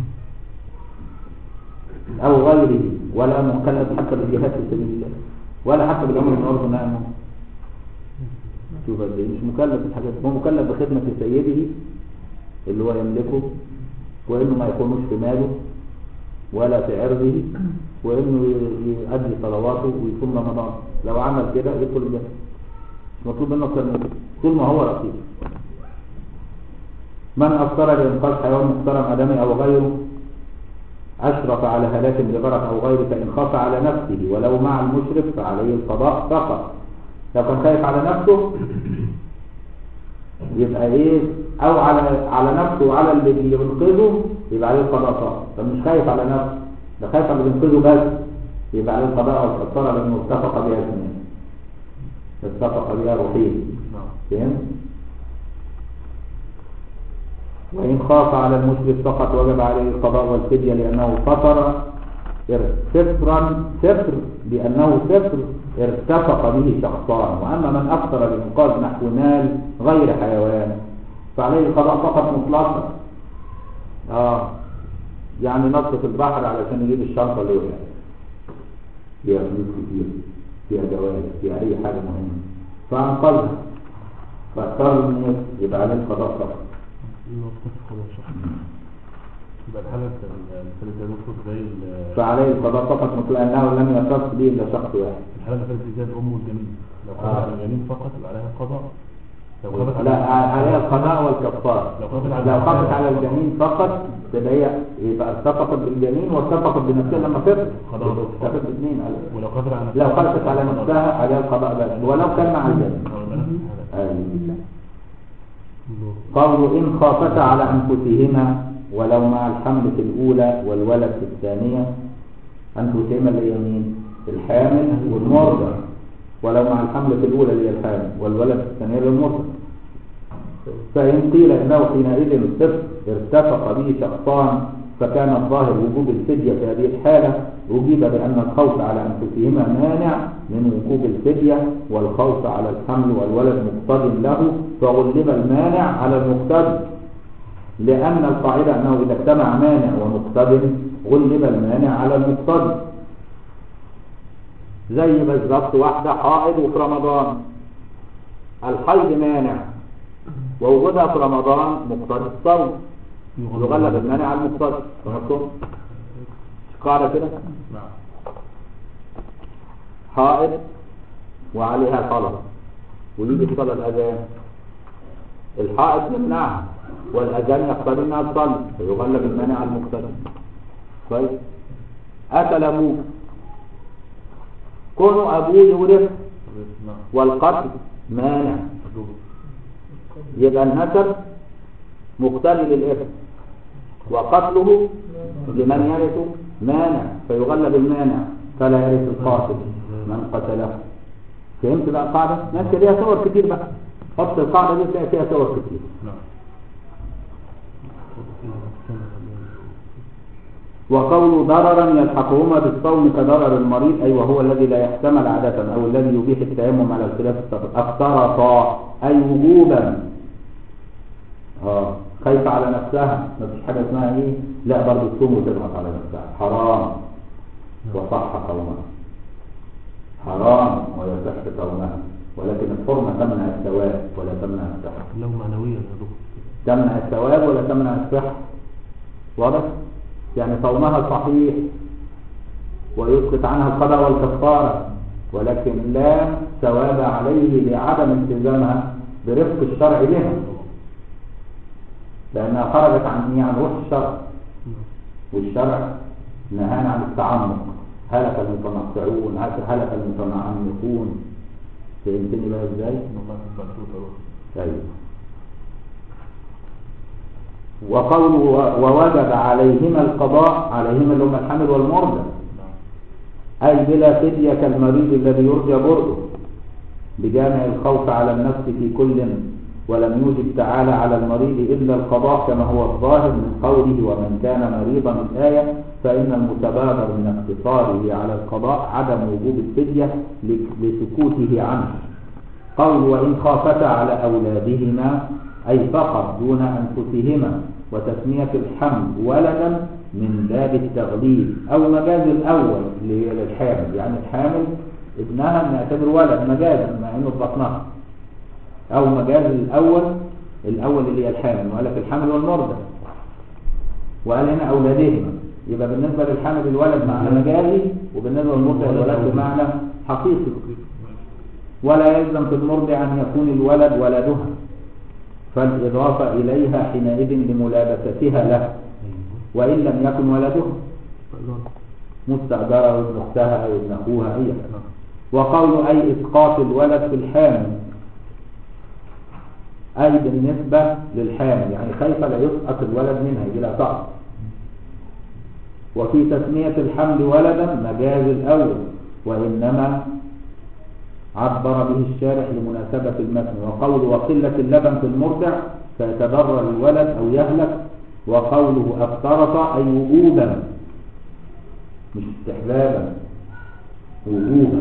أو غيره ولا مكلف حتى بالجهاد في سبيل الله ولا حتى بالأمر بالمعروف والنهي عن المنكر شوف قد إيه مش مكلف بالحاجات دي. هو مكلف بخدمة سيده اللي هو يملكه وإنه ما يكونوش في ماله ولا في عرضه وإنه ي- يؤدي صلواته ويصوم رمضان لو عمل كده يدخل الجنة مش مطلوب منه أكتر من كده طول ما هو رقيق من أفطر لإنقاذ حيوان محترم آدمي أو غيره أشرف على هلاك بغرق أو غيره فإن خاف على نفسه ولو مع المشرف فعليه القضاء فقط لو كان خايف على نفسه يبقى ايه او على على نفسه وعلى اللي اللي بينقذه يبقى عليه القضاء فقط فمش خايف على نفسه ده خايف على اللي بينقذه بس يبقى عليه القضاء او الكفاره لانه اتفق بها اثنين اتفق بها روحين نعم فهمت وإن خاف على المشرك فقط وجب عليه القضاء والفدية لأنه فطر فطرا فطر لأنه فطر ارتفق به شخصان وأما من أفطر بإنقاذ نحو مال غير حيوان فعليه القضاء فقط مطلقا آه يعني نط في البحر علشان يجيب الشنطة اللي وقعت فيها فلوس كتير فيها جواز فيها أي حاجة مهمة فأنقذها فاضطر إن يبقى عليه القضاء فقط يبقى الحالة الثالثة يا دكتور زي ال- فعليه القضاء فقط مثل أنه لم يختص به إلا شخص واحد الحالة اللي فاتت زي الأم والجنين لو آه. خافت على الجنين فقط يبقى عليها القضاء لو خافت لا عليها القضاء والكفارة لو خافت على لو خافت على الجنين فقط تبقى هي يبقى اتفقت بالجنين واتفقت بنفسها لما فطر قضاء اتفقت باثنين ولو خافت على نفسها لو خافت على نفسها عليها القضاء بس ولو كان مع الجنين أو يبقى نفس الحالة. أيوة. قول إن خافتا على أنفسهما ولو مع الحمل في الأولى والولد في الثانية أنفسهما اللي هي مين؟ الحامل والمرضع ولو مع الحمل في الأولى اللي هي الحامل والولد في الثانية اللي هي المرضع فإن قيل إنه حينئذ الطفل ارتفق به شخصان فكان الظاهر وجوب الفدية في هذه الحالة أجيب بأن الخوف على أنفسهما مانع من وجوب الفدية والخوف على الحمل والولد مقتض له فغلب المانع على المقتضي لأن القاعدة أنه إذا اجتمع مانع ومقتضي غلب المانع على المقتضي زي بالظبط واحدة حائض وفي رمضان الحيض مانع ووجودها في رمضان مقتضي الصوم يغلب المانع على المقتضي فهمتم؟ قاعدة كده نعم حائض وعليها صلاة ويجي صلاة الأذان الحائض يمنعها والأذان يقتضي أنها تصلي فيغلب المانع على المقتضي كويس أكل أبوه كون أبوه يورث نعم والقتل مانع يبقى النسب مقتضي للإثم وقتله لمن يرث مانع فيغلب المانع فلا يرث القاتل من قتله فهمت بقى القاعدة؟ ناس ليها صور كتير بقى حط القاعدة دي تلاقي فيها صور كتير نعم وقول ضررا يلحقهما بالصوم كضرر المريض أي وهو الذي لا يحتمل عادة أو الذي يبيح التيمم على الخلاف السابق افترطا أي وجوبا اه خايفة على نفسها ما فيش حاجة اسمها ايه لا برضه الصوم وتضغط على نفسها حرام وصح قومها حرام ويصح قومها ولكن الحرمة تمنع الثواب ولا تمنع الصحة لو معنويا يا دكتور تمنع الثواب ولا تمنع الصحة واضح يعني صومها صحيح ويسقط عنها القضاء والكفارة ولكن لا ثواب عليه لعدم التزامها برفق الشرع بها لأنها خرجت عن إيه؟ عن روح الشرع والشرع نهانا عن التعمق هلك المتنطعون هلك المتعمقون فهمتني بقى ازاي؟ والله تبقى تروح طيب وقوله ووجب عليهما القضاء عليهما اللي هم الحمل والمرضع نعم أي بلا فدية كالمريض الذي يرجى برده بجامع الخوف على النفس في كل ولم يوجب تعالى على المريض إلا القضاء كما هو الظاهر من قوله ومن كان مريضا الآية فإن المتبادر من اقتصاره على القضاء عدم وجوب الفدية لك- لسكوته عنه قول وإن خافتا على أولادهما أي فقط دون أنفسهما وتسمية الحمل ولدا من باب التغليب أو مجاز الأول اللي هي للحامل يعني الحامل ابنها نعتبر ولد مجازا مع انه في بطنها او مجاز الاول الاول اللي هي الحامل وقال لك الحامل والمرضع وقال هنا اولادهما يبقى بالنسبه للحامل الولد معنى مجازي وبالنسبه للمرضع الولد بمعنى حقيقي ولا يلزم في المرضع ان يكون الولد ولدها فالاضافه اليها حينئذ لملابستها له وان لم يكن ولدها مستأجرة أو ابن أختها أو ابن أخوها أي حاجة وقول أي إسقاط الولد في الحامل أي بالنسبة للحامل يعني خايفة لا يسقط الولد منها يجي لها صعب وفي تسمية الحمل ولدا مجاز الأول وإنما عبر به الشارح لمناسبة المتن وقول وقلة اللبن في المرضع فيتضرر الولد أو يهلك وقوله افترط أي وجوبا مش استحبابا وجوبا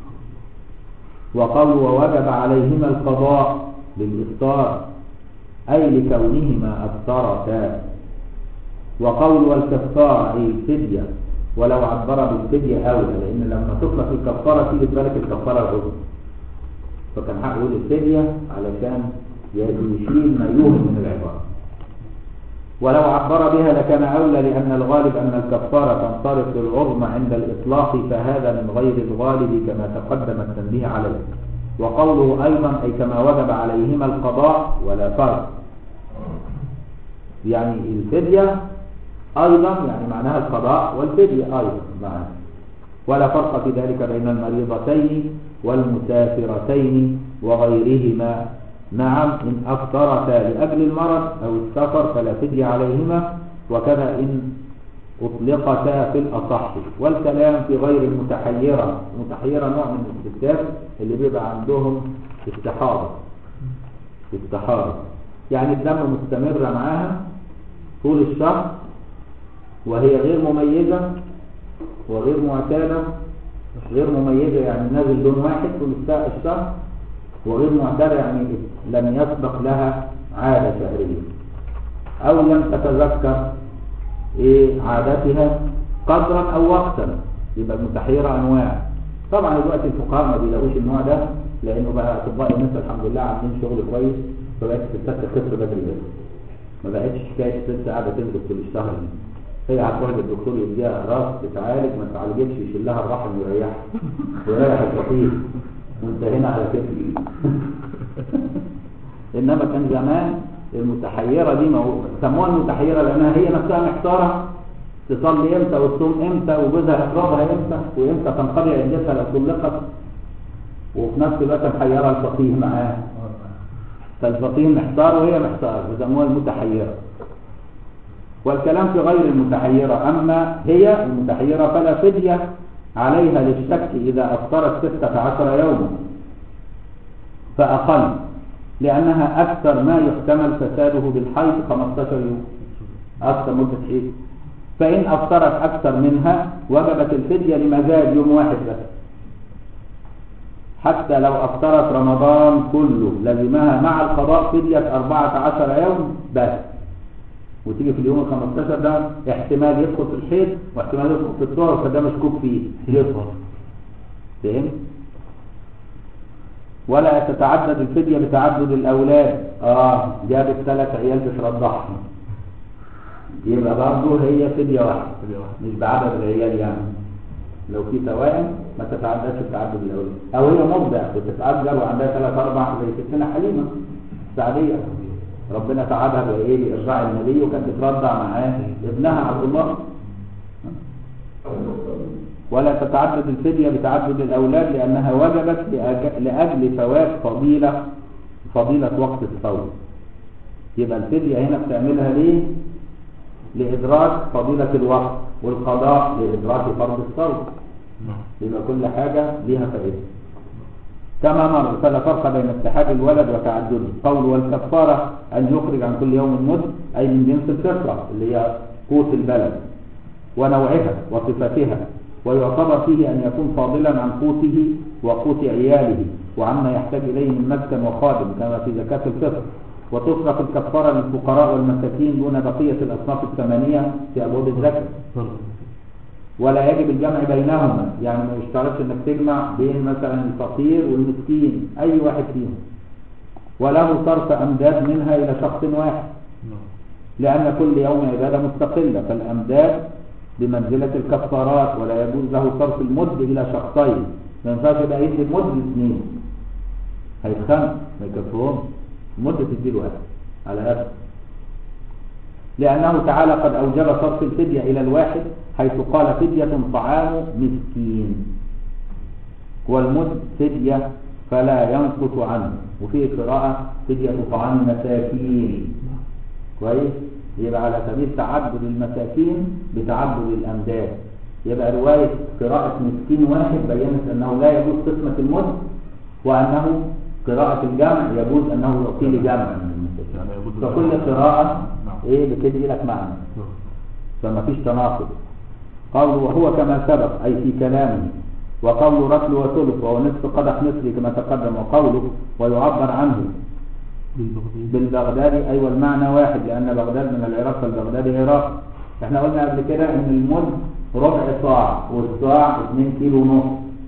وقول ووجب عليهما القضاء للإفطار أي لكونهما أفطرتا وقول والكفارة أي الفدية ولو عبر بالفدية أولى لأن لما تطلق الكفارة تيجي في بالك الكفارة العظمى فكان حق يقول الفدية علشان يشيل ما يوهم من العبارة ولو عبر بها لكان أولى لأن الغالب أن الكفارة تنصرف للعظمى عند الإطلاق فهذا من غير الغالب كما تقدم التنبيه عليه وقوله أيضا أي كما وجب عليهما القضاء ولا فرق يعني الفدية أيضا يعني معناها القضاء والفدية أيضا معنا ولا فرق في ذلك بين المريضتين والمسافرتين وغيرهما نعم إن أفطرتا لأجل المرض أو السفر فلا فدية عليهما وكذا إن أطلقتا في الأصح والكلام في غير المتحيرة المتحيرة نوع من الاستفتاء اللي بيبقى عندهم استحاضة استحاضة يعني الدم مستمرة معاها طول الشهر وهي غير مميزة وغير معتادة غير مميزة يعني نازل لون واحد طول الشهر وغير معتادة يعني لم يسبق لها عادة شهرية أو لم تتذكر إيه عاداتها قدرا أو وقتا يبقى المتحيرة أنواع طبعا دلوقتي الفقهاء ما بيلاقوش النوع ده لأنه بقى أطباء النساء الحمد لله عاملين شغل كويس فبقت الستات تخف بدري بدري ما بقتش حكاية ست قاعدة تدرس طول الشهر دي هي هتروح للدكتور يديها راس تتعالج ما تعالجتش يشيل لها الرحم ويريحها ويريح الفقير وانتهينا على كده انما كان زمان المتحيرة دي مو... سموها المتحيرة لانها هي نفسها محتارة تصلي امتى وتصوم امتى وجوزها يقربها امتى وامتى تنقضي عدتها لو طلقت وفي نفس الوقت محيرة الفقيه معاه فالفقيه محتار وهي محتارة يسموها المتحيرة والكلام في غير المتحيرة أما هي المتحيرة فلا فدية عليها للشك إذا أفطرت ستة عشر يوما فأقل لأنها أكثر ما يحتمل فساده بالحيض 15 يوم أكثر مدة حيض فإن أفطرت أكثر منها وجبت الفدية لمزاج يوم واحد بس حتى لو أفطرت رمضان كله لزمها مع القضاء فدية 14 يوم بس وتيجي في اليوم ال 15 ده احتمال يدخل في الحيض واحتمال يدخل في الطهر فده مشكوك فيه يظهر فهمت؟ ولا تتعدد الفدية بتعدد الأولاد اه جابت ثلاث عيال بترضعهم يبقى برضه هي فدية واحدة مش بعدد العيال يعني لو في توائم ما تتعداش بتعدد الأولاد أو هي مرضع بتتأجر وعندها ثلاث أربع زي ستنا حليمة سعدية ربنا تعبها بايه بارضاع النبي وكانت بترضع معاه ابنها عبد الله ولا تتعدد الفدية بتعدد الأولاد لأنها وجبت لأجل فوات فضيلة فضيلة وقت الصوم يبقى الفدية هنا بتعملها ليه لإدراك فضيلة الوقت والقضاء لإدراك فرض الصوم يبقى كل حاجة ليها فائدة كما مر فلا فرق بين اتحاد الولد وتعدده قول والكفارة أن يخرج عن كل يوم مد أي من جنس الفطرة اللي هي قوت البلد ونوعها وصفتها ويعتبر فيه أن يكون فاضلا عن قوته وقوت عياله وعما يحتاج إليه من مسكن وخادم كما في زكاة الفطر وتصرف الكفارة للفقراء والمساكين دون بقية الأصناف الثمانية في أبواب الزكاة ولا يجب الجمع بينهما يعني ما يشترطش انك تجمع بين مثلا الفقير والمسكين اي واحد فيهم وله صرف امداد منها الى شخص واحد لان كل يوم عباده مستقله فالامداد بمنزله الكفارات ولا يجوز له صرف المد الى شخصين ما ينفعش يبقى يدي المد لاثنين هيتخانق ما يكفرهم المد تدي واحد على هذا لأنه تعالى قد أوجب صرف الفدية إلى الواحد حيث قال فدية طعام مسكين والمد فدية فلا ينقص عنه وفي قراءة فدية طعام مساكين كويس يبقى على سبيل تعدد المساكين بتعدد الأمداد يبقى رواية قراءة مسكين واحد بينت أنه لا يجوز قسمة المد وأنه قراءة الجمع يجوز أنه يعطي لجمع من المساكين فكل قراءة ايه بتدي لك معنى فما فيش تناقض قوله وهو كما سبق أي في كلامه وقول رتل وثلث وهو نصف قدح مصري كما تقدم وقوله ويعبر عنه بالبغدادي أي أيوة والمعنى واحد لأن بغداد من العراق فالبغدادي عراق احنا قلنا قبل كده ان المد ربع صاع والصاع 2 كيلو ونص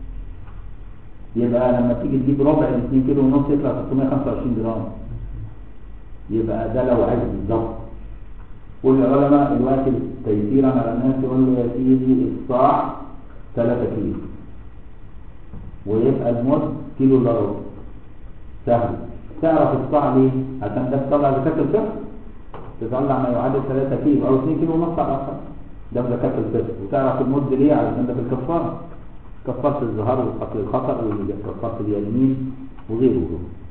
يبقى لما تيجي تجيب ربع ال 2 كيلو ونص يطلع 625 جرام يبقى ده لو عايز بالظبط والعلماء دلوقتي تيسيرا على الناس يقول له يا سيدي الصاع 3 كيلو ويبقى المد كيلو الا ربع سهل تعرف الصاع ليه؟ عشان ده تطلع زكاة الفطر تطلع ما يعادل 3 كيلو او 2 كيلو ونص على الاقل ده في زكاة الفطر وتعرف المد ليه؟ علشان ده في الكفارة كفارة الظهار وقتل الخطأ وكفارة اليمين وغيره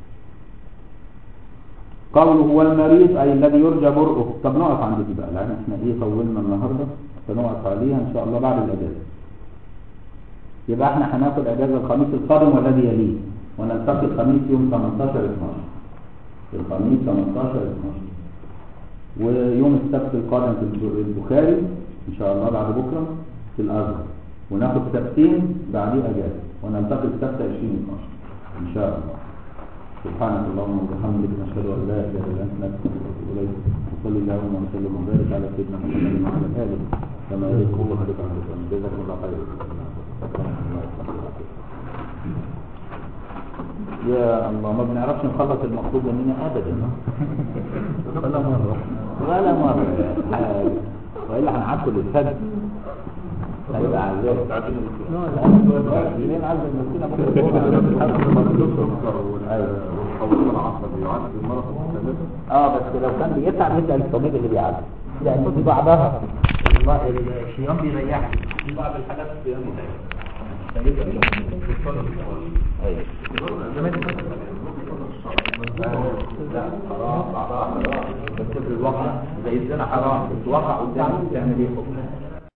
قوله هو المريض أي الذي يرجى برؤه طب نقف عند دي بقى لأن احنا ايه طولنا النهاردة فنقف عليها إن شاء الله بعد الأجازة يبقى احنا هناخد أجازة الخميس القادم والذي يليه ونلتقي الخميس يوم 18 12 الخميس 18 12 ويوم السبت القادم في البخاري إن شاء الله بعد بكرة في الأزهر وناخد سبتين بعديه أجازة ونلتقي السبت 20 12 إن شاء الله سبحانك اللهم وبحمدك نشهد ان لا اله الا انت نستغفرك ونتوب اليك وصلي اللهم وسلم وبارك على سيدنا محمد وعلى اله كما يليق بك على جزاكم الله خيرا يا الله ما بنعرفش نخلص المطلوب مننا ابدا ولا مره ولا مره يا حاج والا هنعكل الفجر هيبقى عذاب ليه نعذب نفسنا والقولون العصبي يعد المرض المستمر اه بس لو كان بيتعب يسأل الطبيب اللي بيعالج لان في بعضها والله الصيام بيريحك في بعض الحالات الصيام بيريحك لا حرام حرام بس في الواقع زي الزنا حرام بس الواقع قدامك تعمل ايه